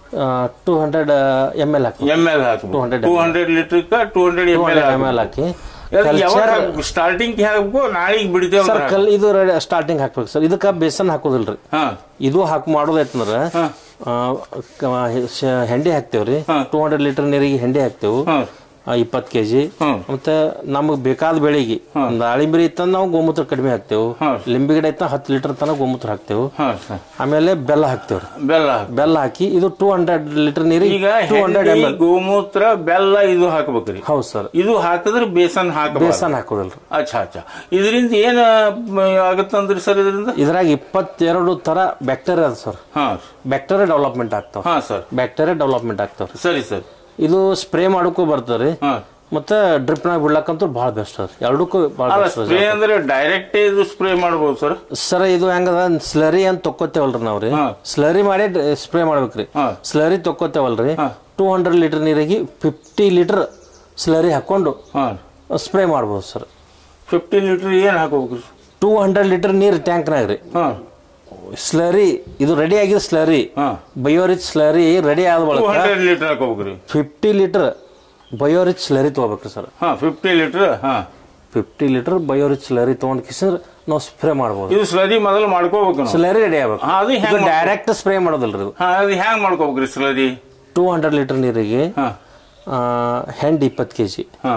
ಟೂ ಹಂಡ್ರೆಡ್ ಎಮ್ ಎಲ್ ಹಾಕಿ ಎಮ್ ಎಲ್ ಹಾಕ್ಬೇಕು 200 two hundred litre two hundred M L M L ಹಾಕಿ ಯಾವಾಗ ಸ್ಟಾರ್ಟಿಂಗ್ ಹಾಕ್ಬೇಕು ನಾಳೆಗೆ ಬಿಡ್ತೇವೆ ಸರ್ ಕಲ್ ಇದು ಸ್ಟಾರ್ಟಿಂಗ್ ಹಾಕ್ಬೇಕು ಸರ್ ಇದಕ್ಕೆ ಬೇಸನ್ ಹಾಕೋದಿಲ್ರಿ ಹಾ ಇದು ಹಾಕಿ ಮಾಡೋದೈತಂದ್ರ ಹಾ ಆ, ಕ- ಶ- ಹೆಂಡಿ ಹಾಕ್ತೇವ್ರಿ ಟೂ ಹಂಡ್ರೆಡ್ ಲೀಟರ್ ನೀರಿಗೆ ಹೆಂಡಿ ಹಾಕ್ತೇವೆ ಹಾ ಇಪ್ಪತ್ತು ಕೆ ಜಿ ಹ್ಮ್. ಮತ್ತೆ ನಮಗೆ ಬೇಕಾದ ಬೆಳೆಗೆ ದಾಳಿಂಬೆ ಇತ್ತಂದ್ರೆ ನಾವು ಗೋಮೂತ್ರ ಕಡಿಮೆ ಹಾಕ್ತೇವೆ ಹ್ಮ್. ಲಿಂಬೆ ಗಿಡ ಇತ್ತ ಹತ್ತು ಲೀಟರ್ ತನಕ ಗೋಮೂತ್ರ ಹಾಕ್ತೇವೆ ಹಾಂ ಸರ್ ಆಮೇಲೆ ಬೆಲ್ಲ ಹಾಕ್ತೇವೆ ರೀ ಬೆಲ್ಲ ಹಾಕ್- ಬೆಲ್ಲ ಹಾಕಿ ಇದು ಟೂ ಹಂಡ್ರೆಡ್ ಲೀಟರ್ ನೀರಿಗೆ ಈಗ ಟೂ ಹಂಡ್ರೆಡ್ ಎಮ್ ಹೆಂಡಿ, ಎಲ್ ಗೋಮೂತ್ರ ಬೆಲ್ಲ ಇದು ಹಾಕ್ಬೇಕ್ರಿ ಹೌದು ಸರ್ ಇದು ಹಾಕಿದ್ರೆ ಬೇಸನ್ ಹಾಕಬಾರ್ದು ಬೇಸನ್ ಹಾಕೋದಿಲ್ರಿ ಅಚ್ಚಾ ಅಚ್ಚಾ ಇದರಿಂದ ಏನ ಆಗತ್ತಂದ್ರಿ ಸರ್ ಇದರಿಂದ ಇದ್ರಾಗ ಇಪ್ಪತ್ತೆರಡು ತರ ಬ್ಯಾಕ್ಟೀರಿಯಾ ಅದ ಸರ್ ಹಾ ಬ್ಯಾಕ್ಟೀರಿಯಾ ಡೆವಲಪ್ಮೆಂಟ್ ಆಗ್ತಾವ ಹಾ ಸರ್ ಬ್ಯಾಕ್ಟೀರಿಯಾ ಡೆವಲಪ್ಮೆಂಟ್ ಆಗ್ತಾವ ಸರಿ ಸರ್ ಇದು ಸ್ಪ್ರೇ ಮಾಡೋಕ್ಕೂ ಬರ್ತದೆ ಹಾ ಮತ್ತೆ ಡ್ರಿಪ್ನಾಗ ಬಿಡ್ಲಕ್ಕಂತೂ ಭಾಳ ಬೆಸ್ಟ್ ಅದ ಎರಡಕ್ಕೂ ಭಾಳ ಅಲ್ಲ ಬೆಸ್ಟ್ ಸ್ಪ್ರೇ ಅಂದ್ರೆ ಡೈರೆಕ್ಟ್ ಇದು ಸ್ಪ್ರೇ ಮಾಡ್ಬೋದು ಸರ್ ಸರ್ ಇದು ಹೆಂಗದ ಸ್ಲರಿ ಅಂತ ತೊಕ್ಕೋತೇವಲ್ರಿ ನಾವ್ರಿ ಹಾ. ಸ್ಲರಿ ಮಾಡಿ ಸ್ಪ್ರೇ ಮಾಡ್ಬೇಕ್ರಿ ಹಾ. ಸ್ಲರಿ ತೊಕ್ಕೋತೇವಲ್ರಿ ಹಾ. ಟೂ ಹಂಡ್ರೆಡ್ ಲೀಟರ್ ನೀರಿಗೆ ಫಿಫ್ಟಿ ಲೀಟರ್ ಸ್ಲರಿ ಹಾಕೊಂಡು ಹಾ ಸ್ಪ್ರೇ ಮಾಡ್ಬೋದು ಸರ್ ಫಿಫ್ಟಿ ಲೀಟರ್ ಏನ್ ಹಾಕೋಬೇಕ್ರಿ ಟೂ ಹಂಡ್ರೆಡ್ ಲೀಟರ್ ನೀರು ಟ್ಯಾಂಕ್ನಾಗ ರೀ ಹಾ ಸ್ಲರಿ ಇದು ರೆಡಿ ಆಗಿದ ಸ್ಲರಿ ಹಾ ಬಯೋರಿಚ್ ಸ್ಲರಿ ರೆಡಿ ಆದ ಟೂ ಬಳಿಕ ಹಂಡ್ರೆಡ್ ಲೀಟರ್ ಹಾಕೋಬೇಕ್ರಿ ಫಿಫ್ಟಿ ಲೀಟರ್ ಬಯೋರಿಚ್ ಸ್ಲರಿ ತೊಗೋಬೇಕ್ರಿ ಸರ್ ಹಾ ಫಿಫ್ಟಿ ಲೀಟರ್ ಹಾ ಫಿಫ್ಟಿ ಲೀಟರ್ ಬಯೋರಿಚ್ ಸ್ಲರಿ ತೊಗೊಂಡು ಕಿಸಿದ್ರೆ ನಾವು ಸ್ಪ್ರೇ ಮಾಡ್ಬೋದು ಇದು ಸ್ಲರಿ ಮೊದಲು ಮಾಡ್ಕೋಬೇಕು ನಾವು ಸ್ಲರಿ ರೆಡಿ ಆಗ್ಬೇಕು ಹಾ, ಅದು ಹೆಂಗ್ ಇದು ಡೈರೆಕ್ಟ್ ಸ್ಪ್ರೇ ಮಾಡೋದಿಲ್ರಿ ಇದು ಹಾ ಅದು ಹ್ಯಾಂಗ್ ಮಾಡ್ಕೋಬೇಕ್ರಿ ಸ್ಲರಿ ಟೂ ಹಂಡ್ರೆಡ್ ಲೀಟರ್ ನೀರಿಗೆ ಹಾ ಆ, ಹೆಂಡ್ ಇಪ್ಪತ್ತು ಕೆ ಜಿ ಹಾ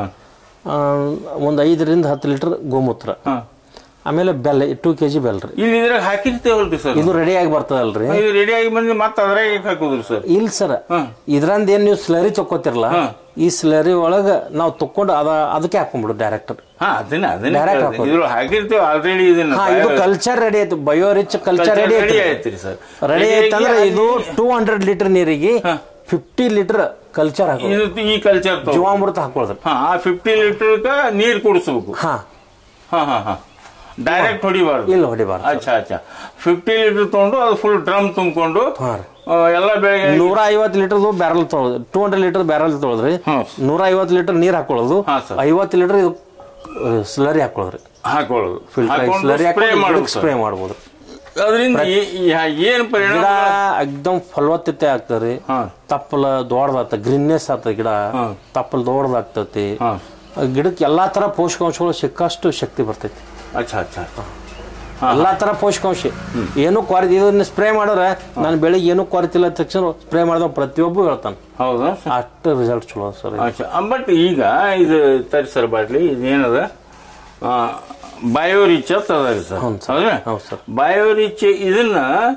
ಒಂದು ಐದರಿಂದ ಹತ್ತು ಲೀಟರ್ ಗೋಮೂತ್ರ ಹಾ ಆಮೇಲೆ ಬೆಲ್ಲ ಟೂ ಕೆ ಜಿ ಬೆಲ್ಲ ರೀ ಇಲ್ಲಿ ಇದ್ರಾಗ ಹಾಕಿರ್ತೇವಲ್ರಿ ಸರ್ ಇದು ರೆಡಿ ಆಗಿ ಬರ್ತದಲ್ರಿ ಇದು ರೆಡಿ ಆಗಿ ಬಂದು ಮತ್ತೆ ಅದ್ರಾಗ ಹಾಕೋದ್ರಿ ಸರ್ ಇಲ್ಲ ಸರ್ ಹಾ. ಇದ್ರಂದ ಏನ್ ನೀವು ಸ್ಲರಿ ತಕ್ಕೋತಿರಲ್ಲ ಈ ಸ್ಲರಿ ಒಳಗ ನಾವು ತಕ್ಕೊಂಡು ಅದ ಅದಕ್ಕೆ ಹಾಕೊಂಡ್ಬಿಡು ಡೈರೆಕ್ಟ್ ಹಾ ಅದನ್ನ ಅದನ್ನ Direct ಕೇಳ್ದೆ. ಇದ್ರೊಳಗೆ ಹಾಕಿರ್ತೇವೆ ಆಲ್ರೆಡಿ ಇದನ್ನ ಹಾ ಇದು ಕಲ್ಚರ್ ರೆಡಿ ಆಯ್ತು bio rich culture ready ready ಆಯ್ತು ಆಯ್ತ್ರಿ ಸರ್ ರೆಡಿ ಆಯ್ತಂದ್ರೆ ಇದು ಟೂ ಹಂಡ್ರೆಡ್ ಲೀಟರ್ ನೀರಿಗೆ ಫಿಫ್ಟಿ ಲೀಟರ್ ಕಲ್ಚರ್ ಹಾಕೋ ಇದು ಈ ಕಲ್ಚರ್ ಜೀವಾಮೃತ ಹಾಕೊಳ್ರಿ ಹಾ ಆ ಫಿಫ್ಟಿ ಲೀಟರ್ ನೀರ್ ಕುಡಿಸ್ಬೇಕು ಹಾ ಹಾ ಹಾ ಹಾ ಡೈರೆಕ್ಟ್ ಹೊಡಿಬಾರ್ದು ಇಲ್ಲ ಹೊಡಿಬಾರ್ದು ಅಚ್ಚಾ ಅಚ್ಚಾ ಫಿಫ್ಟಿ ಲೀಟರ್ ತಗೊಂಡು ಅದು ಫುಲ್ ಡ್ರಮ್ ತುಂಬಿಕೊಂಡು ಹಾ ರೀ ಎಲ್ಲ ಬೆಳಗ್ಗೆ ನೂರ ಐವತ್ತು ಲೀಟರ್ ಬ್ಯಾರಲ್ ತೊಗೊಳೋದು ಟೂ ಹಂಡ್ರೆಡ್ ಲೀಟರ್ ಬ್ಯಾರಲ್ ತೊಗೊಳದ್ರಿ ಹ್ಮ್. ನೂರ ಐವತ್ತು ಲೀಟರ್ ನೀರ್ ಹಾಕೊಳ್ಳೋದು ಹಾ, ಸರ್. ಐವತ್ತು ಲೀಟರ್ ಇದು ಸ್ಲರಿ ಹಾಕೊಳ್ಳೋದ್ರಿ ಹಾಕೊಳ್ಳೋದು ಫಿಲ್ಟರ್ ಹಾಕೊಂಡು ಸ್ಲರಿ ಸ್ಪ್ರೇ ಮಾಡೋದು ಸ್ಪ್ರೇ ಮಾಡ್ಬೋದು ಅದರಿಂದ ಏನ್ ಪರಿಣಾಮ ಗಿಡ ಎಕ್ದಮ್ ಫಲವತ್ತತೆ ಆಗ್ತದ್ರಿ ಹಾ ತಪ್ಪಲ ದೊಡ್ಡದಾಗ್ತ ಗ್ರೀನ್ನೆಸ್ ಆಗ್ತದೆ ಗಿಡ ಹಾ. ತಪ್ಪಲ್ ದೊಡ್ಡದಾಗ್ತತಿ ಹಾ ಗಿಡಕ್ಕೆ ಎಲ್ಲಾ ತರ ಪೋಷಕಾಂಶಗಳು ಸಿಕ್ಕಷ್ಟು ಶಕ್ತಿ ಬರ್ತೈತಿ ಅಚ್ಚಾ ಅಚ್ಚಾ ಎಲ್ಲಾ ತರ ಪೋಷಕಾಂಶ ಏನು ಕ್ವಾರಿತಿ ಇದನ್ನ ಸ್ಪ್ರೇ ಮಾಡಿದ್ರೆ ನಾನು ಬೆಳಿಗ್ಗೆ ಏನು ಕ್ವಾರಿತಿ ಇಲ್ಲ ತಕ್ಷಣ ಸ್ಪ್ರೇ ಮಾಡಿದ ಪ್ರತಿಯೊಬ್ಬ ಹೇಳ್ತಾನೆ ಹೌದಾ ಅಷ್ಟು ರಿಸಲ್ಟ್ ಚಲೋ ಸರ್ ಅಚ್ಚಾ ಬಟ್ ಈಗ ಇದು ತರಿ ಸರ್ ಬಾಟ್ಲಿ ಇದೇನದ ಬಯೋರಿಚ್ ಅಂತ ಅದ ರೀ ಸರ್ ಹೌದು ಸರ್. ಹೌದಾ ಹೌದು ಸರ್ ಬಯೋರಿಚ್ ಇದನ್ನ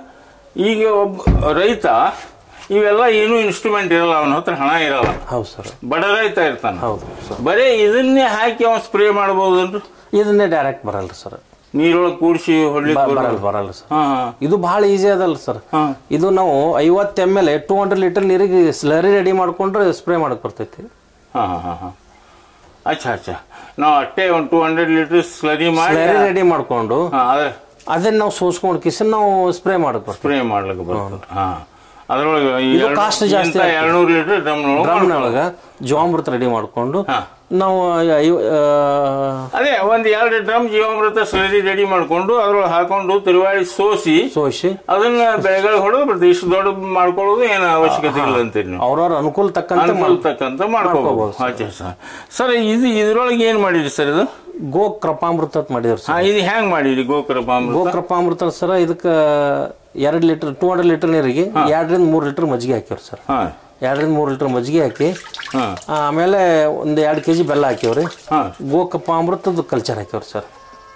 ಈಗ ಒಬ್ಬ ರೈತ ಇವೆಲ್ಲ ಏನು ಇನ್ಸ್ಟ್ರೂಮೆಂಟ್ ಇರಲ್ಲ ಅವನ ಹತ್ರ ಹಣ ಇರಲ್ಲ ಹೌದು ಸರ್ ಬಡ ರೈತ ಇರ್ತಾನ ಹೌದು ಸರ್ ಬರೀ ಇದನ್ನೇ ಹಾಕಿ ಅವ ಸ್ಪ್ರೇ ಮಾಡಬಹುದನ್ರಿ ಇದನ್ನೇ ಡೈರೆಕ್ಟ್ ಬರಲ್ರಿ ಸರ್ ನೀರೊಳಗೆ ಕೂಡಿಸಿ ಹೊಡ್ಲಿಕ್ಕೆ ಬರಲ್ಲ ಬರಲ್ಲ ಸರ್ ಹಾ ಇದು ಬಹಳ ಈಸಿ ಅದಲ್ಲ ಸರ್ ಹಾ ಇದು ನಾವು ಐವತ್ತು M L two hundred litre ನೀರಿಗೆ ಸ್ಲರಿ ರೆಡಿ ಮಾಡ್ಕೊಂಡ್ರೆ ಸ್ಪ್ರೇ ಮಾಡಕ್ ಬರ್ತೈತಿ ಹಾ ಹಾ ಹಾ ಹಾ ಅಚ್ಚಾ ಅಚ್ಚಾ ನಾವು ಅಟ್ಟೆ ಒಂದು ಟೂ ಹಂಡ್ರೆಡ್ ಲೀಟರ್ ಸ್ಲರಿ ಮಾಡಿ ಸ್ಲರಿ ರೆಡಿ ಮಾಡ್ಕೊಂಡು ಹಾ ಅದೇ ಅದನ್ನ ನಾವು ಸೋಸ್ಕೊಂಡು ಕಿಸನ್ ನಾವು ಸ್ಪ್ರೇ ಮಾಡಕ್ ಬರ್ತೈತಿ ಸ್ಪ್ರೇ ಮಾಡ್ಲಿಕ್ಕೆ ಬರ್ತದೆ ಹಾ ಅದ್ರೊಳಗೆ ಇದು cost ಜಾಸ್ತಿ ಆಗ್ತದೆ. ಎರಡ್ನೂರು ಲೀಟರ್ ಡ್ರಮ್ನೊಳಗೆ ಡ್ರಮ್ನೊಳಗ ಜೀವಾಮೃತ ರೆಡಿ ಮಾಡ್ಕೊಂಡು ಹಾ ನಾವು ಐವ- ಆ, ಅದೇ ಒಂದ್ ಎರಡು ಡ್ರಮ್ ಜೀವಾಮೃತ ಸ್ಲರಿ ರೆಡಿ ಮಾಡ್ಕೊಂಡು ಅದ್ರೊಳಗೆ ಹಾಕೊಂಡು ತಿರುವಾಳಿ ಸೋಸಿ ಸೋಸಿ ಅದನ್ನ ಬೆಳೆಗಳಿಗೆ ಹೊಡೆದು ಬರ್ತದೆ ಇಷ್ಟು ದೊಡ್ಡ ಮಾಡ್ಕೊಳ್ಳೋದು ಏನು ಅವಶ್ಯಕತೆ ಇಲ್ಲ ಅಂತೀರಿ ನೀವು ಅವ್ರವ್ರ ಅನುಕೂಲ ತಕ್ಕಂತೆ ಅನುಕೂಲ ತಕ್ಕಂತ ಮಾಡ್ಕೋಬಹುದು ಅಚ್ಚಾ ಸರ್ ಸರ್ ಇದು ಇದ್ರೊಳಗೆ ಏನ್ ಮಾಡಿರಿ ಸರ್ ಇದು ಗೋ ಕೃಪಾಮೃತ ಅಂತ ಮಾಡಿದ್ರು ಹಾ ಸರ್ ಇದು ಹ್ಯಾಂಗ್ ಮಾಡಿರಿ ಗೋಕರ ಗೋ ಕೃಪಾಮೃತ ಸರ್ ಇದಕ್ಕ ಎರಡ್ ಲೀಟರ್ ಟೂ ಹಂಡ್ರೆಡ್ ಲೀಟರ್ ನೀರಿಗೆ ಎರಡರಿಂದ ಮೂರು ಲೀಟರ್ ಮಜ್ಜಿಗೆ ಹಾಕಿವ್ರಿ ಸರ್ ಹಾ ಎರಡರಿಂದ ಮೂರು ಲೀಟರ್ ಮಜ್ಜಿಗೆ ಹಾಕಿ ಹಾ ಆಮೇಲೆ ಒಂದು ಎರಡು ಕೆ ಜಿ ಬೆಲ್ಲ ಹಾಕಿವ್ರಿ ಹಾ ಗೋ ಕೃಪಾಮೃತದ ಕಲ್ಚರ್ ಹಾಕಿವ್ರಿ ಸರ್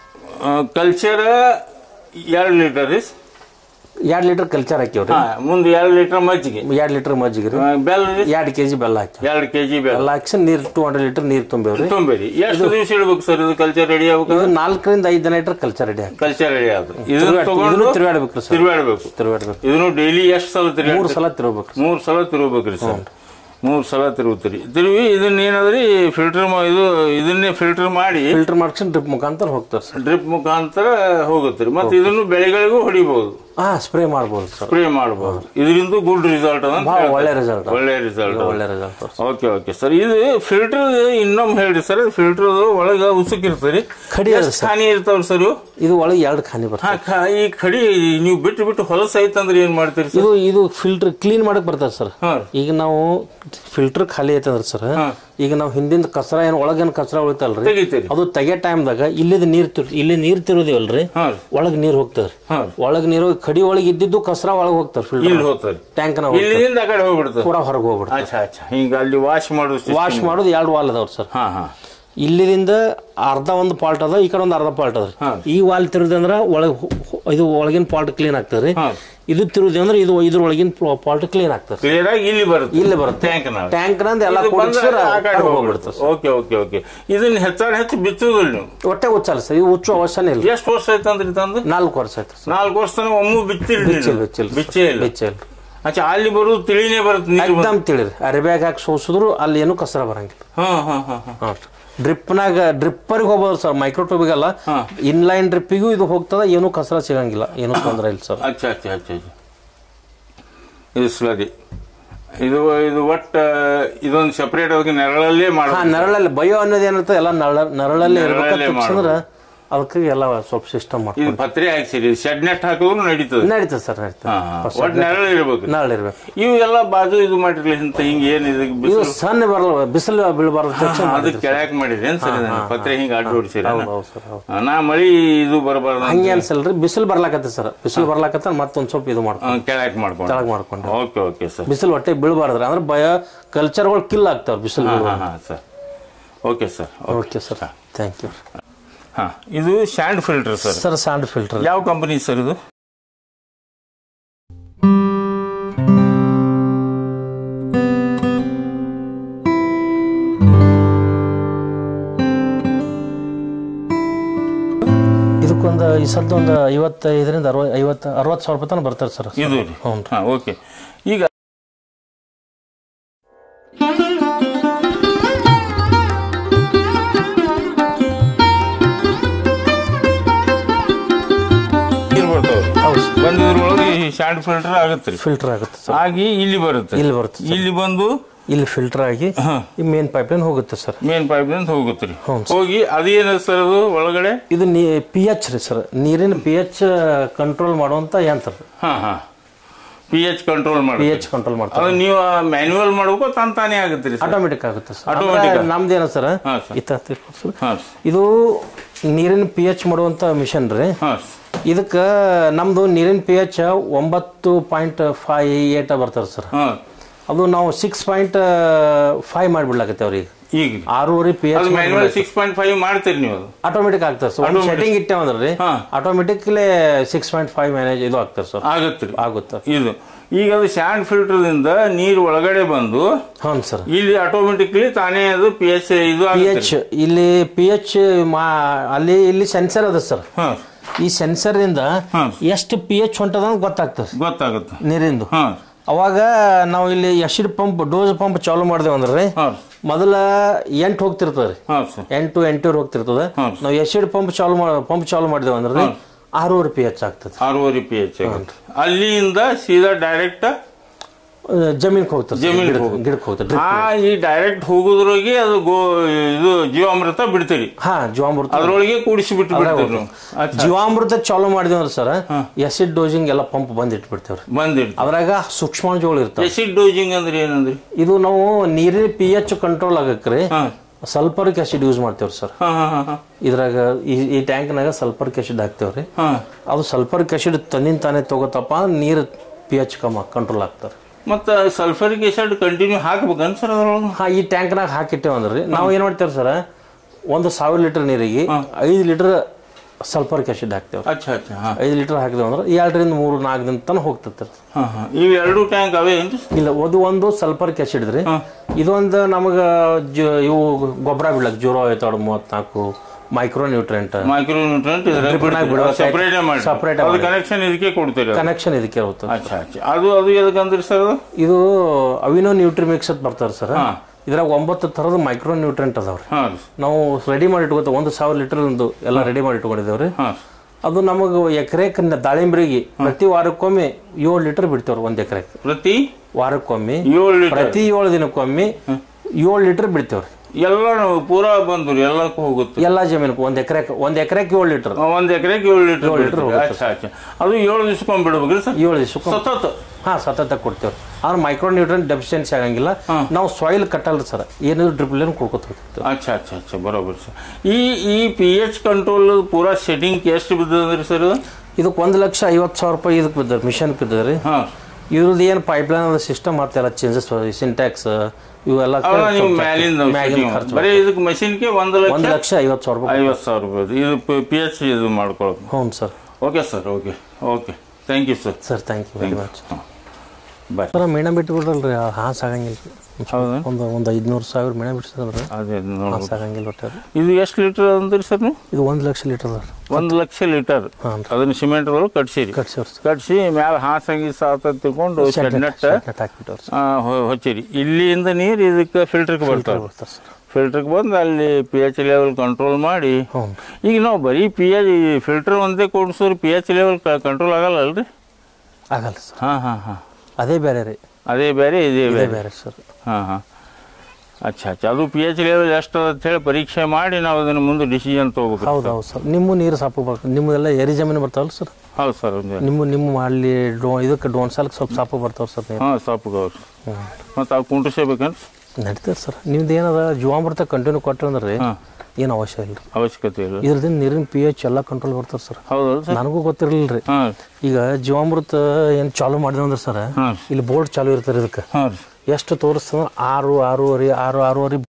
ಕಲ್ಚರ್ ಎರಡು ಲೀಟರ್ ರೀ ಎರಡು ಲೀಟರ್ ಕಲ್ಚರ್ ಹಾಕಿವ್ರಿ ಹಾ ಮುಂದೆ ಎರಡು ಲೀಟರ್ ಮಜ್ಜಿಗೆ ಎರಡು ಲೀಟರ್ ಮಜ್ಜಿಗೆ ರೀ ಆ, ಬೆಲ್ಲ ರೀ ಎರಡು ಕೆ ಜಿ ಬೆಲ್ಲ ಹಾಕಿ ಎರಡು ಕೆಜಿ ಬೆಲ್ಲ ಬೆಲ್ಲ ಹಾಕ್ಸಿ ನೀರು ಟೂ ಹಂಡ್ರೆಡ್ ಲೀಟರ್ ನೀರು ತುಂಬೇವ್ರಿ ತುಂಬೇರಿ ಎಷ್ಟು ದಿವಸ ಇಡ್ಬೇಕು ಸರ್ ಇದು ಕಲ್ಚರ್ ರೆಡಿ ಆಗ್ಬೇಕು ಇದು ನಾಲ್ಕರಿಂದ ಐದು ದಿನ ಇಟ್ರೆ ಕಲ್ಚರ್ ರೆಡಿ ಹಾಕಿ ಕಲ್ಚರ್ ರೆಡಿ ಆಗುತ್ತೆ ಇದನ್ನ ತಗೊಂಡು ಇದನ್ನು ತಿರುಗಾಡ್ಬೇಕ್ರಿ ಸರ್ ತಿರುಗಾಡ್ಬೇಕು ತಿರುಗಾಡ್ಬೇಕು ಇದನ್ನು ಡೈಲಿ ಎಷ್ಟು ಸಲ ತಿರುಗಾಡ ಮೂರು ಸಲ ತಿರುಗ್ಬೇಕು ಮೂರು ಸಲ ತಿರುಗ್ಬೇಕ್ರಿ ಸರ್ ಮೂರು ಸಲ ತಿರುಗುತ್ತೀರಿ ತಿರುವಿ ಇದನ್ನ ಏನದ್ರಿ ಫಿಲ್ಟರ್ ಇದು ಇದನ್ನೇ ಫಿಲ್ಟರ್ ಮಾಡಿ ಫಿಲ್ಟರ್ ಮಾಡ್ಕೊಂಡು ಡ್ರಿಪ್ ಮುಖಾಂತರ ಹೋಗ್ತಾರೆ ಸರ್ ಡ್ರಿಪ್ ಮುಖಾಂತರ ಹೋಗುತ್ತೆ ಮತ್ತೆ ಇದನ್ನು ಬೆಳೆಗಳಿಗೂ ಹೊಡಿಬಹುದು ಹಾ ಸ್ಪ್ರೇ ಮಾಡ್ಬೋದು ಸರ್ ಸ್ಪ್ರೇ ಮಾಡಬಹುದು ಇದರಿಂದ ಗುಡ್ ರಿಸಲ್ಟ್ ಅಂತ ಭಾಳ ಹೇಳ್ತಾರೆ. ಒಳ್ಳೆ ರಿಸಲ್ಟ್ ಒಳ್ಳೆ ರಿಸಲ್ಟ್ ಒಳ್ಳೆ ರಿಸಲ್ಟ್ ಓಕೆ ಓಕೆ ಸರ್ ಇದು ಫಿಲ್ಟರ್ ಇನ್ನೊಮ್ಮೆ ಹೇಳ್ರಿ ಸರ್ ಫಿಲ್ಟರ್ ಒಳಗ ಉಸುಕ್ ಇರ್ತರಿ ಕಡಿ ಅದ ಎಷ್ಟು ಖಾನಿ ಇರ್ತಾವ್ರಿ ಸರ್ ಇವು? ಇದು ಒಳಗೆ ಎರಡು ಖಾನಿ ಬರ್ತದೆ ಹಾ ಖ- ಈ ಕಡಿ ನೀವು ಬಿಟ್ಟು ಬಿಟ್ಟು ಹೊಲಸ ಐತಂದ್ರೆ ಏನ್ ಮಾಡ್ತೀರಿ ಸರ್ ಇದು ಇದು ಫಿಲ್ಟರ್ ಕ್ಲೀನ್ ಮಾಡಕ್ ಬರ್ತದೆ ಸರ್ ಹಾ ಈಗ ನಾವು ಫಿಲ್ಟರ್ ಖಾಲಿ ಐತಂದ್ರೆ ಸರ್ ಹಾ. ಈಗ ನಾವು ಹಿಂದಿಂದ ಕಸರ ಏನು ಒಳಗೇನು ಕಸರ ಉಳಿತಲ್ರಿ ತೆಗಿತೀರಿ ಅದು ತೆಗಿಯೋ ಟೈಮ್ದಾಗ ಇಲ್ಲಿದ ನೀರ್ ತಿರ್ ಇಲ್ಲಿ ನೀರ್ ತಿರುದಿವಲ್ರಿ ಹಾ ರೀ ಒಳಗ್ ನೀರ್ ಹೋಗ್ತದ್ರಿ ಹಾ ಒಳಗ್ ನೀರು ಕಡಿ ಒಳಗೆ ಇದ್ದಿದ್ದು ಕಸರ ಒಳಗ್ ಹೋಗ್ತಾರ ಫಿಲ್ಟರ್ ಇಲ್ಲಿ ಹೋಗ್ತದೆ ಟ್ಯಾಂಕ್ ನ ಇಲ್ಲಿಂದ ಆ ಕಡೆ ಹೋಗ್ಬಿಡ್ತದೆ ಪೂರಾ ಹೊರಗೆ ಹೋಗ್ಬಿಡ್ತಾರೆ ಅಚ್ಚಾ ಅಚ್ಚಾ ಹಿಂಗ ಅಲ್ಲಿ ವಾಶ್ ಮಾಡೋದು ವಾಶ್ ಮಾಡೋದು ಎರಡು ವಾಲ್ ಅದಾವ್ರಿ ಸರ್ ಹಾ ಹಾ ಇಲ್ಲಿದಿಂದ ಅರ್ಧ ಒಂದು ಪಾಲ್ಟ್ ಅದ ಈ ಕಡೆ ಒಂದು ಅರ್ಧ ಪಾಲ್ಟ್ ಅದ ಹಾ. ಈ ವಾಲ್ ತಿರುದಿ ಅಂದ್ರೆ ಒಳಗೆ ಇದು ಒಳಗಿನ ಪಾಲ್ಟ್ ಕ್ಲೀನ್ ಆಗ್ತದೆ ಹಾ ಇದು ತಿರುದಿ ಅಂದ್ರೆ ಇದು ಇದ್ರ ಒಳಗಿನ ಪಾಲ್ಟ್ ಕ್ಲೀನ್ ಆಗ್ತದೆ ಕ್ಲಿಯರ್ ಆಗಿ ಇಲ್ಲಿ ಬರುತ್ತೆ ಇಲ್ಲಿ ಬರುತ್ತೆ ಟ್ಯಾಂಕ್ ನಾಗ ಟ್ಯಾಂಕ್ ನಂದು ಎಲ್ಲ ಕೂಡಿಸಿದ್ರೆ ಹೋಗ್ಬಿಡ್ತದೆ ಸರ್. ಓಕೆ ಓಕೆ ಓಕೆ ಇದನ್ನ ಹೆಚ್ಚಾಡ ಹೆಚ್ಚು ಬಿತ್ತುದಿಲ್ಲ ನೀವು ಹೊಟ್ಟೆ ಉಚ್ಚಲ್ಲ ಸರ್ ಇದು ಉಚ್ಚು ಅವಶ್ಯನೇ ಇಲ್ಲ ಎಷ್ಟು ವರ್ಷ ಆಯ್ತಂದ್ರಿ ತಂದು ನಾಲ್ಕು ವರ್ಷ ಆಯ್ತು ಸರ್ ನಾಲ್ಕು ವರ್ಷ ತನಕ ಒಮ್ಮೆ ಬಿತ್ತಿರಿ ಬಿಚ್ಚಿಲ್ಲ ಬಿಚ್ಚಿಲ್ಲ ಬಿಚ್ಚೇ ಇಲ್ಲ ಬಿಚ್ಚಿಲ್ಲ ಅಚ್ಚಾ ಅಲ್ಲಿ ಬರೋದು ತಿಳಿನೇ ಬರುತ್ತೆ ನೀರು ಬಂದು. ಎಕ್ದಮ್ ತಿಳಿರಿ ಅರಿಬ್ಯಾಗ್ ಹಾಕಿ ಸೋಸಿದ್ರು ಅಲ್ಲಿ ಏನು ಕಸರ ಬರಂಗಿಲ್ಲ ಹಾ ಹಾ ಹಾ ಹಾ ಹಾಂ ಡ್ರಿಪ್ನಾಗ ಡ್ರಿಪ್ಪರಿಗೆ ಹೋಗ್ಬೋದು ಸರ್ ಮೈಕ್ರೋಟ್ಯೂಬಿಗೆಲ್ಲ ಹಾ. ಇನ್ಲೈನ್ ಡ್ರಿಪ್ಪಿಗೂ ಇದು ಹೋಗ್ತದ ಏನೂ ಕಸರ ಸಿಗಂಗಿಲ್ಲ ಏನೂ ತೊಂದರೆ ಇಲ್ಲ ಸರ್ ಅಚ್ಚಾ ಅಚ್ಚಾ ಅಚ್ಚಾ ಅಚ್ಚಾ ಇದು ಸ್ಲರಿ ಇದು ಇದು ಒಟ್ಟ ಇದೊಂದು ಸೆಪರೇಟ್ ಅದಕ್ಕೆ ನೆರಳಲ್ಲೇ ಹಾ ಮಾಡೋದು ನೆರಳಲ್ಲಿ ಬಯೋ ಅನ್ನೋದು ಏನಿರ್ತದೆ ಎಲ್ಲ ನರಳ ನರಳಲ್ಲಿ ನೆರಳಲ್ಲೇ ಇರ್ಬೇಕಂದ್ರೆ ಅದಕ್ಕೆ ಎಲ್ಲ ಸ್ವಲ್ಪ ಸಿಸ್ಟಮ್ ಇದು ಮಾಡ್ಕೊಂಡು ಪತ್ರೆ ಹಾಕ್ಸಿರಿ ಶೆಡ್ ನೆಟ್ ಹಾಕಿದ್ರು ನಡೀತದೆ ನಡೀತದೆ ಸರ್ ನಡೀತದೆ ಹಾ ಹಾ ಒಟ್ಟು ನೆರಳು ಇರ್ಬೇಕು ನರಳ ಇರ್ಬೇಕು ಇವು ಎಲ್ಲ ಬಾಜು ಇದು ಮಾಡಿರ್ಲಿ ಅಂತ ಹಿಂಗ ಏನ್ ಇದಕ್ಕೆ ಇದು ಬಿಸಿಲು ಸಣ್ಣ ಬರಲ್ಲ ಬಿಸಿಲು ಬೀಳಬಾರ್ದು ತಕ್ಷಣ ಅದಕ್ಕೆ ಕೆಳಕ್ ಮಾಡಿರಿ ಏನ್ ಸರಿ ಪತ್ರೆ ಹಿಂಗ ಅಡ್ಡ ಹೊಡಿಸಿರಿ ಹೌದು ಹೌದು ಸರ್ ಹೌದು ನಾ ಮಳಿ ಇದು ಬರಬಾರ್ದು ಹಂಗೆ ಅನ್ಸಲ್ರಿ ಬಿಸಿಲು ಬರ್ಲಾಕತ್ತೆ ಸರ್ ಬಿಸಿಲು ಬರ್ಲಾಕತ್ತ ಮತ್ತೊಂದ್ ಸ್ವಲ್ಪ ಇದು ಮಾಡ್ಕೊಂಡು ಕೆಳಕ್ ಮಾಡ್ಕೊಂಡು ಕೆಳಗೆ ಮಾಡ್ಕೊಂಡು ಓಕೆ ಓಕೆ ಸರ್ ಬಿಸಿಲು ಹೊಟ್ಟೆ ಬೀಳಬಾರ್ದ್ರಿ ಅಂದ್ರೆ ಭಯ ಕಲ್ಚರ್ಗಳು ಕಿಲ್ ಆಗ್ತಾವ ಬಿಸಿಲು ಹಾ ಹಾ ಹಾ sir okay sir okay sir thank you ಹಾ ಇದು sand filter sir sir sand filter ಯಾವ ಕಂಪನಿ ಸರ್ ಇದು ಇದಕ್ಕೊಂದು ಈ ಸದ್ದ ಒಂದು ಐವತ್ತೈದರಿಂದ ಅರವತ್ತು ಐವತ್ತು ಅರವತ್ತು ಸಾವಿರ ರೂಪಾಯಿ ತನಕ ಬರ್ತಾರೆ ಸರ್ ಇದು ರೀ ಹ್ಞೂ ಹಾ ಓಕೆ ಈಗ ನೀರು ಬರ್ತಾವ್ರಿ ಹೌದು ಸರ್ ಬಂದಿದ್ರೊಳಗೆ ಈ ಸ್ಯಾಂಡ್ ಫಿಲ್ಟರ್ ಆಗತ್ತೆ ರೀ ಫಿಲ್ಟರ್ ಆಗುತ್ತೆ ಸರ್ ಆಗಿ ಇಲ್ಲಿ ಬರುತ್ತೆ ಇಲ್ಲಿ ಬರುತ್ತೆ ಸರ್. ಇಲ್ಲಿ ಬಂದು ಇಲ್ಲಿ ಫಿಲ್ಟರ್ ಆಗಿ ಹಾ ಈ ಮೇನ್ ಪೈಪ್ಲೈನ್ ಹೋಗುತ್ತೆ ಸರ್ ಮೇನ್ ಪೈಪ್ ಅಂತ ಹೋಗುತ್ತೆ ರೀ ಹ್ಞೂ ಹೋಗಿ ಅದೇನ ಸರ್ ಅದು ಒಳಗಡೆ ಇದು ನೀ ಪಿ ಎಚ್ ರೀ ಸರ್ ನೀರಿನ ಪಿ ಎಚ್ ಕಂಟ್ರೋಲ್ ಮಾಡುವಂತ ಯಂತ್ರ ಹಾ ಹಾ ಪಿ ಎಚ್ ಕಂಟ್ರೋಲ್ ಪಿ ಮಾಡಿ ಎಚ್ ಕಂಟ್ರೋಲ್ ಮಾಡ್ತಾರೆ ಅದು ನೀವು ಮ್ಯಾನ್ಯುವಲ್ ಮಾಡ್ಬೇಕು ತಾನ್ ತಾನೇ ಆಗುತ್ತೆ ರೀ ಸರ್ ಆಟೋಮೆಟಿಕ್ ಆಗುತ್ತೆ ಸರ್ Automatic ಅಂದ್ರೆ ನಮ್ದೇನ ಸರ್ ಹಾ ಸರ್ ಇತ್ತ ಸರ್ ಹಾ ಇದು ನೀರಿನ ಪಿ ಎಚ್ ಮಾಡುವಂತ ಮಿಷನ್ ರೀ ಹಾ ಇದಕ್ಕೆ ನಮ್ದು ನೀರಿನ ಪಿ ಎಚ್ ಒಂಬತ್ತು ಪಾಯಿಂಟ್ ಫೈವ್ ಏಟ ಬರ್ತಾರೆ ಸರ್ ಹಾ ಅದು ನಾವು ಸಿಕ್ಸ್ ಪಾಯಿಂಟ್ ಫೈವ್ ಮಾಡಿಬಿಡ್ಲಾಕತ್ತೇವ್ರಿ ಈಗ ಈಗ ಆರೂವರೆ ಪಿ ಅದು H manual six point five ಮಾಡ್ತೀರಿ ನೀವು ಅದು ಆಟೋಮೆಟಿಕ್ ಆಗ್ತದೆ ಸರ್ ಒಂದು ಸೆಟ್ಟಿಂಗ್ ಇಟ್ಟೇವಂದ್ರೆ ರೀ ಹಾ. Automatically six point five manage ಇದು ಆಗ್ತದೆ ಸರ್ ಆಗತ್ತೆ ರೀ ಆಗುತ್ತೆ ಇದು ಈಗ ಅದು ಸ್ಯಾಂಡ್ ಫಿಲ್ಟರ್ದಿಂದ ನೀರು ಒಳಗಡೆ ಬಂದು ಹ್ಞೂ ಸರ್ ಇಲ್ಲಿ ಆಟೋಮೆಟಿಕ್ಲಿ ತಾನೇ ಅದು ಪಿ ಎಚ್ ಇದು ಪಿ ಆಗುತ್ತೆ ಎಚ್ ಇಲ್ಲಿ ಪಿ ಎಚ್ ಮಾ ಅಲ್ಲಿ ಇಲ್ಲಿ ಸೆನ್ಸರ್ ಅದ ಸರ್ ಹಾ ಈ ಸೆನ್ಸರ್ನಿಂದ ಹಾ. ಎಷ್ಟು ಪಿ ಎಚ್ ಹೊಂಟದ ಅಂತ ಗೊತ್ತಾಗ್ತದೆ ಗೊತ್ತಾಗುತ್ತೆ ನೀರಿಂದು ಹಾ ಅವಾಗ ನಾವು ಇಲ್ಲಿ ಎಸಿಡ್ ಪಂಪ್ ಡೋಸ್ ಪಂಪ್ ಚಾಲು ಮಾಡಿದೆವು ಅಂದ್ರೆ ಹಾ ಮೊದಲ ಎಂಟು ಹೋಗ್ತಿರ್ತದೆ ರೀ ಹಾ ಸರ್ ಎಂಟು ಎಂಟೂರು ಹೋಗ್ತಿರ್ತದೆ ಹಾ. ನಾವು ಎಸಿಡ್ ಪಂಪ್ ಚಾಲು ಮಾಡಿ ಪಂಪ್ ಚಾಲು ಮಾಡಿದೆವು ಅಂದ್ರೆ ಆರೂವರೆ ಪಿ ಎಚ್ ಆಗ್ತದೆ ಆರೂವರೆ ಪಿ ಎಚ್ ಅಲ್ಲಿಂದ ಸೀದಾ ಡೈರೆಕ್ಟ್ ಜಮೀನ್ಗೆ ಹೋಗ್ತದೆ ಜಮೀನ್ಗೆ ಗಿಡಕ್ಕೆ- ಹೋಗುತ್ತೆ. ಗಿಡಕ್ಕೆ ಹೋಗ್ತದೆ ಆ ಈ ಡೈರೆಕ್ಟ್ ಹೋಗೋದ್ರೊಳಗೆ ಅದು ಗೋ ಇದು ಜೀವಾಮೃತ ಬಿಡ್ತೀರಿ ಹಾ ಜೀವಾಮೃತ ಅದ್ರೊಳಗೆ ಕೂಡಿಸಿ ಬಿಟ್ಟು ಬಿಡ್ತೀರಿ ನೀವು ಅಚ್ಚಾ ಜೀವಾಮೃತ ಚಾಲು ಮಾಡಿದೆವು ಅಂದ್ರೆ ಸರ್ ಎಸಿಡ್ ಡೋಸಿಂಗ್ ಎಲ್ಲ ಪಂಪ್ ಬಂದ್ ಇಟ್ಬಿಡ್ತೇವ್ರಿ ಬಂದಿಡ್ತು ಅದ್ರಾಗ ಸೂಕ್ಷ್ಮಾಣುಗಳು ಇರ್ತಾವೆ ಎಸಿಡ್ ಡೋಸಿಂಗ್ ಅಂದ್ರೆ ಏನಂದ್ರಿ ಇದು ನಾವು ನೀರಿನ ಪಿ ಎಚ್ ಕಂಟ್ರೋಲ್ ಆಗಕ್ರಿ ಹಾ ಸಲ್ಫರಿಕ್ ಆಸಿಡ್ ಯೂಸ್ ಮಾಡ್ತೇವ್ರಿ ಸರ್ ಹಾ ಹಾ ಹಾ ಹಾ ಇದ್ರಾಗ ಈ ಈ ಟ್ಯಾಂಕ್ನಾಗ ಸಲ್ಫರಿಕ್ ಆಸಿಡ್ ಹಾಕ್ತೇವ್ರಿ ಹಾ ಅದು ಸಲ್ಫರಿಕ್ ಆಸಿಡ್ ತನ್ನಿಂದ ತಾನೇ ತಗೋತಪ್ಪ ನೀರು ಪಿ ಎಚ್ ಕಮ್ಮ ಕಂಟ್ರೋಲ್ ಆಗ್ತಾರೆ ಮತ್ತ ಸಲ್ಫರಿಕ್ ಆಸಿಡ್ ಕಂಟಿನ್ಯೂ ಹಾಕ್ಬೇಕನ್ ಸರ್ ಅದ್ರೊಳಗೆ ಹಾ ಈ ಟ್ಯಾಂಕ್ನಾಗ ಹಾಕಿಟ್ಟೇವ್ ಅಂದ್ರಿ ನಾವು ಏನ್ ಮಾಡ್ತೇವ್ರಿ ಸರ್ ಒಂದು ಸಾವಿರ ಲೀಟರ್ ನೀರಿಗೆ ಐದು ಲೀಟರ್ ಸಲ್ಫರಿಕ್ ಆಸಿಡ್ ಹಾಕ್ತೇವ್ರಿ ಅಚ್ಚಾ ಅಚ್ಚಾ ಹಾ ಐದು ಲೀಟರ್ ಹಾಕಿದೇವ್ ಅಂದ್ರೆ ಎರಡರಿಂದ ಮೂರು ನಾಲ್ಕು ದಿನ ತನಕ ಹೋಗ್ತೈತೆ ಹಾ ಹಾ ಇವು ಎರಡು ಟ್ಯಾಂಕ್ ಅವೇ ಏನ್ರಿ ಇಲ್ಲ ಅದು ಒಂದು ಸಲ್ಫರಿಕ್ ಆಸಿಡ್ ಇದ್ರಿ ಇದೊಂದು ನಮಗ ಜ- ಇವು ಗೊಬ್ಬರ ಬಿಡ್ಲಕ್ ಜೀರೋ ಐವತ್ತೆರಡು ಮೂವತ್ನಾಲ್ಕು ಮೈಕ್ರೋ ನ್ಯೂಟ್ರೆಂಟ್ ಮೈಕ್ರೋ ನ್ಯೂಟ್ರೆಂಟ್ ಬಿಡ್ಬೇಕು. ಸಪರೇಟ್ ಮಾಡಿ Separate ಅದು ಮಾಡಿ. ಕನೆಕ್ಷನ್ ಇದಕ್ಕೆ ಕೊಡ್ತೀರಿ ಅದು. ಕನೆಕ್ಷನ್ ಇದಕ್ಕೆ ಇರುತ್ತೆ ಅಚ್ಚಾ ಅಚ್ಚಾ ಅದು ಅದು ಎದಕ್ಕಂದ್ರಿ ಸರ್ ಅದು ಇದು ಅವಿನೋ ನ್ಯೂಟ್ರಿ ಮಿಕ್ಸ್ ಅಂತ ಬರ್ತಾರೆ ಸರ್ ಹಾ. ಇದ್ರಾಗ ಒಂಬತ್ತು ಥರದ ಮೈಕ್ರೋ ನ್ಯೂಟ್ರೆಂಟ್ ಅದಾವ್ರಿ ಹಾ ರೀ ನಾವು ರೆಡಿ ಮಾಡಿ ಇಟ್ಕೋತ ಒಂದು ಸಾವಿರ ಲೀಟರ್ ಒಂದು ಎಲ್ಲ ರೆಡಿ ಮಾಡಿ ಇಟ್ಕೊಂಡಿದ್ದೇವ್ರಿ ಹಾ ಅದು ನಮಗೆ ಎಕರೆಕ್ ದಾಳಿಂಬ್ರಿಗೆ ಪ್ರತಿ ವಾರಕ್ಕೊಮ್ಮೆ ಏಳು ಲೀಟರ್ ಬಿಡ್ತೇವ್ರಿ ಒಂದು ಎಕರೆಕ್ ಪ್ರತಿ ವಾರಕ್ಕೊಮ್ಮೆ ಏಳು ಲೀಟರ್ ಪ್ರತಿ ಏಳು ದಿನಕ್ಕೊಮ್ಮೆ ಏಳು ಲೀಟರ್ ಬಿಡ್ತೇವ್ರಿ ಎಲ್ಲ ಪೂರಾ ಬಂದು ಎಲ್ಲಕ್ಕೂ ಹೋಗುತ್ತೆ ಎಲ್ಲ ಜಮೀನಕ್ಕೆ ಒಂದು ಎಕರೆಗೆ ಒಂದು ಎಕರೆಗೆ ಏಳು ಲೀಟರ್ ಒಂದ್ ಎಕರೆಗೆ ಏಳು ಲೀಟರ್ ಬೀಳ್ತದೆ. ಅಚ್ಚಾ ಅಚ್ಚಾ ಅದು ಏಳು ದಿವ್ಸಕ್ಕೊಮ್ಮೆ ಬಿಡ್ಬೇಕ್ರಿ ಸರ್ ಏಳು ದಿವಸಕ್ಕೆ ಸತತ ಹಾಂ ಸತತ ಕೊಡ್ತೇವೆ ಆದ್ರೆ ಮೈಕ್ರೋ ನ್ಯೂಟ್ರನ್ ಡೆಫಿಷಿಯನ್ಸಿ ಆಗಂಗಿಲ್ಲ ನಾವು ಸಾಯಿಲ್ ಕಟ್ಟಲ್ರಿ ಸರ್ ಏನಿದ್ರು ಡ್ರಿಪ್ಲೇನ್ ಕೊಡ್ಕೊತ ಹೋಗ್ತೀವಿ ಅಚ್ಚಾ ಅಚ್ಚಾ ಅಚ್ಚಾ ಬರೋಬರ್ ಸರ್ ಈ ಈ ಪಿ ಎಚ್ ಕಂಟ್ರೋಲ್ ಪೂರಾ ಸೆಟ್ಟಿಂಗ್ ಎಷ್ಟು ಬಿದ್ದದ್ರಿ ಸರ್ ಇದು ಇದಕ್ಕೆ ಒಂದು ಲಕ್ಷ ಐವತ್ತು ಸಾವಿರ ರೂಪಾಯಿ ಇದಕ್ಕೆ ಬಿದ್ದರಿ ಮಿಷನ್ ಬಿದ್ದದ ರೀ ಹಾಂ ಇದ್ರದ್ದು ಏನು ಪೈಪ್ಲೈನ್ ಸಿಸ್ಟಮ್ ಮತ್ತೆಲ್ಲ ಚೇಂಜಸ್ ಸಿಂಟ್ಯಾಕ್ಸ್ ಇವೆಲ್ಲ ಅವೆಲ್ಲ ನೀವು ಮ್ಯಾಲಿಂದ ಮ್ಯಾಗಿನ setting ಖರ್ಚು ಬರೀ ಇದಕ್ಕೆ ಮಷಿನ್ಗೆ ಒಂದು ಒಂದು ಲಕ್ಷ ಲಕ್ಷ ಐವತ್ತು ಸಾವಿರ ರೂಪಾಯಿ ಐವತ್ತು ಸಾವಿರ ರೂಪಾಯಿ ಇದು ಪಿ ಎಚ್ ಇದು ಮಾಡ್ಕೊಳ್ಳೋದು ಹ್ಞೂ sir okay sir okay okay thank you sir sir thank you very much bye sir ಮೇಣ ಬಿಟ್ಬಿಡ್ರಲ್ರಿ ಹಾಸ್ ಆಗಂಗಿಲ್ಲ ಹೌದಾ ಒಂದು ಒಂದು ಐದುನೂರು ಸಾವಿರ ಮೇಣ ಬಿಡ್ಸಿದ್ರೆ ಅದೇ ಹಾಸ್ ನೋಡ್ಬೇಕು ಆಗಂಗಿಲ್ಲ ಒಟ್ಟಾರೆ ಇದು ಎಷ್ಟು ಲೀಟರ್ ಅಂದ್ರಿ ಸರ್ ನೀವು ಇದು ಒಂದು ಲಕ್ಷ ಲೀಟರ್ ಅದ ಒಂದು ಲಕ್ಷ ಲೀಟರ್ ಹಾಂ ಅದನ್ನ ಸಿಮೆಂಟ್ ಒಳಗೆ ಕಟ್ಸಿರಿ ಕಟ್ಸಿವ್ರಿ ಸರ್ ಕಟ್ಸಿ ಮ್ಯಾಲ ಹಾಸಂಗಿ ಸಾತ ತಿಳ್ಕೊಂಡು ಶೆಡ್ ನೆಟ್ ನೆಟ್ ಹಾಕ್ಬಿಟ್ಟವ್ರಿ ಸರ್ ಹೊಚ್ಚಿರಿ ಇಲ್ಲಿಂದ ನೀರು ಇದಕ್ಕೆ ಫಿಲ್ಟರ್ಗೆ ಬರ್ತಾವೆ ಬರ್ತಾರೆ ಸರ್ ಫಿಲ್ಟರ್ಗೆ ಬಂದು ಅಲ್ಲಿ ಪಿ ಎಚ್ ಲೆವೆಲ್ ಕಂಟ್ರೋಲ್ ಮಾಡಿ ಹ್ಞೂ ಈಗ ನಾವು ಬರೀ ಪಿ ಎಚ್ ಫಿಲ್ಟರ್ ಒಂದೇ ಕೊಡ್ಸೋರು ಪಿ ಎಚ್ ಲೆವೆಲ್ ಕಂಟ್ರೋಲ್ ಆಗಲ್ಲ ಅಲ್ರಿ ಆಗಲ್ಲ ಸರ್ ಹಾಂ ಹಾಂ ಹಾಂ ಅದೇ ಬೇರೆ ರೀ ಅದೇ ಬೇರೆ ಇದೇ ಇದೇ ಬೇರೆ ಬೇರೆ ಸರ್ ಹಾಂ ಹಾಂ ಅಚ್ಚಾ ಅಚ್ಚಾ ಅದು ಪಿ ಎಚ್ ಲೆವೆಲ್ ಎಷ್ಟು ಅಂತ ಹೇಳಿ ಪರೀಕ್ಷೆ ಮಾಡಿ ನಾವು ಅದನ್ನು ಮುಂದೆ ಡಿಸಿಷನ್ ತೊಗೋಬೇಕು ಹೌದು ಹೌದು ಸರ್ ನಿಮ್ಮ ನೀರು ಸಾಪು ಬರ್ತಾರೆ ನಿಮ್ಮದೆಲ್ಲ ಎರಿ ಜಮೀನು ಬರ್ತಾವಲ್ಲ ಸರ್ ಹೌದು ಸರ್ ಒಂದು ನಿಮ್ಮ ನಿಮ್ಮ ಅಲ್ಲಿ ಡೋ ಇದಕ್ಕೆ ಡೋನ್ ಸಾಲಕ್ಕೆ ಸ್ವಲ್ಪ ಸಾಪು ಬರ್ತಾವೆ ಸರ್ ನೀವು ಹಾಂ ಸಾಪು ಗೌರಿ ಹ್ಞೂ ಮತ್ತು ಅವು ಕುಂಟಿಸ್ಬೇಕಂತ ನಡೀತದೆ ಸರ್ ನಿಮ್ದು ಏನದ ಜೀವಾಮೃತ ಕಂಟಿನ್ಯೂ ಕೊಟ್ಟರೆ ಅಂದ್ರೆ ಹಾಂ ಏನು ಅವಶ್ಯ ಇಲ್ಲ ರೀ ಅವಶ್ಯಕತೆ ಇಲ್ಲ ಇದ್ರದಿಂದ ನೀರಿನ ಪಿ ಎಚ್ ಎಲ್ಲ ಕಂಟ್ರೋಲ್ ಬರ್ತದೆ ಸರ್ ಹೌದಲ್ಲ ಸರ್ ನನಗೂ ಗೊತ್ತಿರಲಿಲ್ಲ ರೀ ಹಾಂ ಈಗ ಜೀವಾಮೃತ ಏನು ಚಾಲು ಮಾಡಿದೆ ಅಂದ್ರೆ ಸರ್ ಹಾಂ ಇಲ್ಲಿ ಬೋರ್ಡ್ ಚಾಲು ಇರ್ತಾರೆ ಇದಕ್ಕೆ ಹಾಂ ರೀ ಎಷ್ಟು ತೋರಿಸ್ತಂದ್ರೆ ಆರು ಆರೂವರೆ ಆರು ಆರೂವರೆ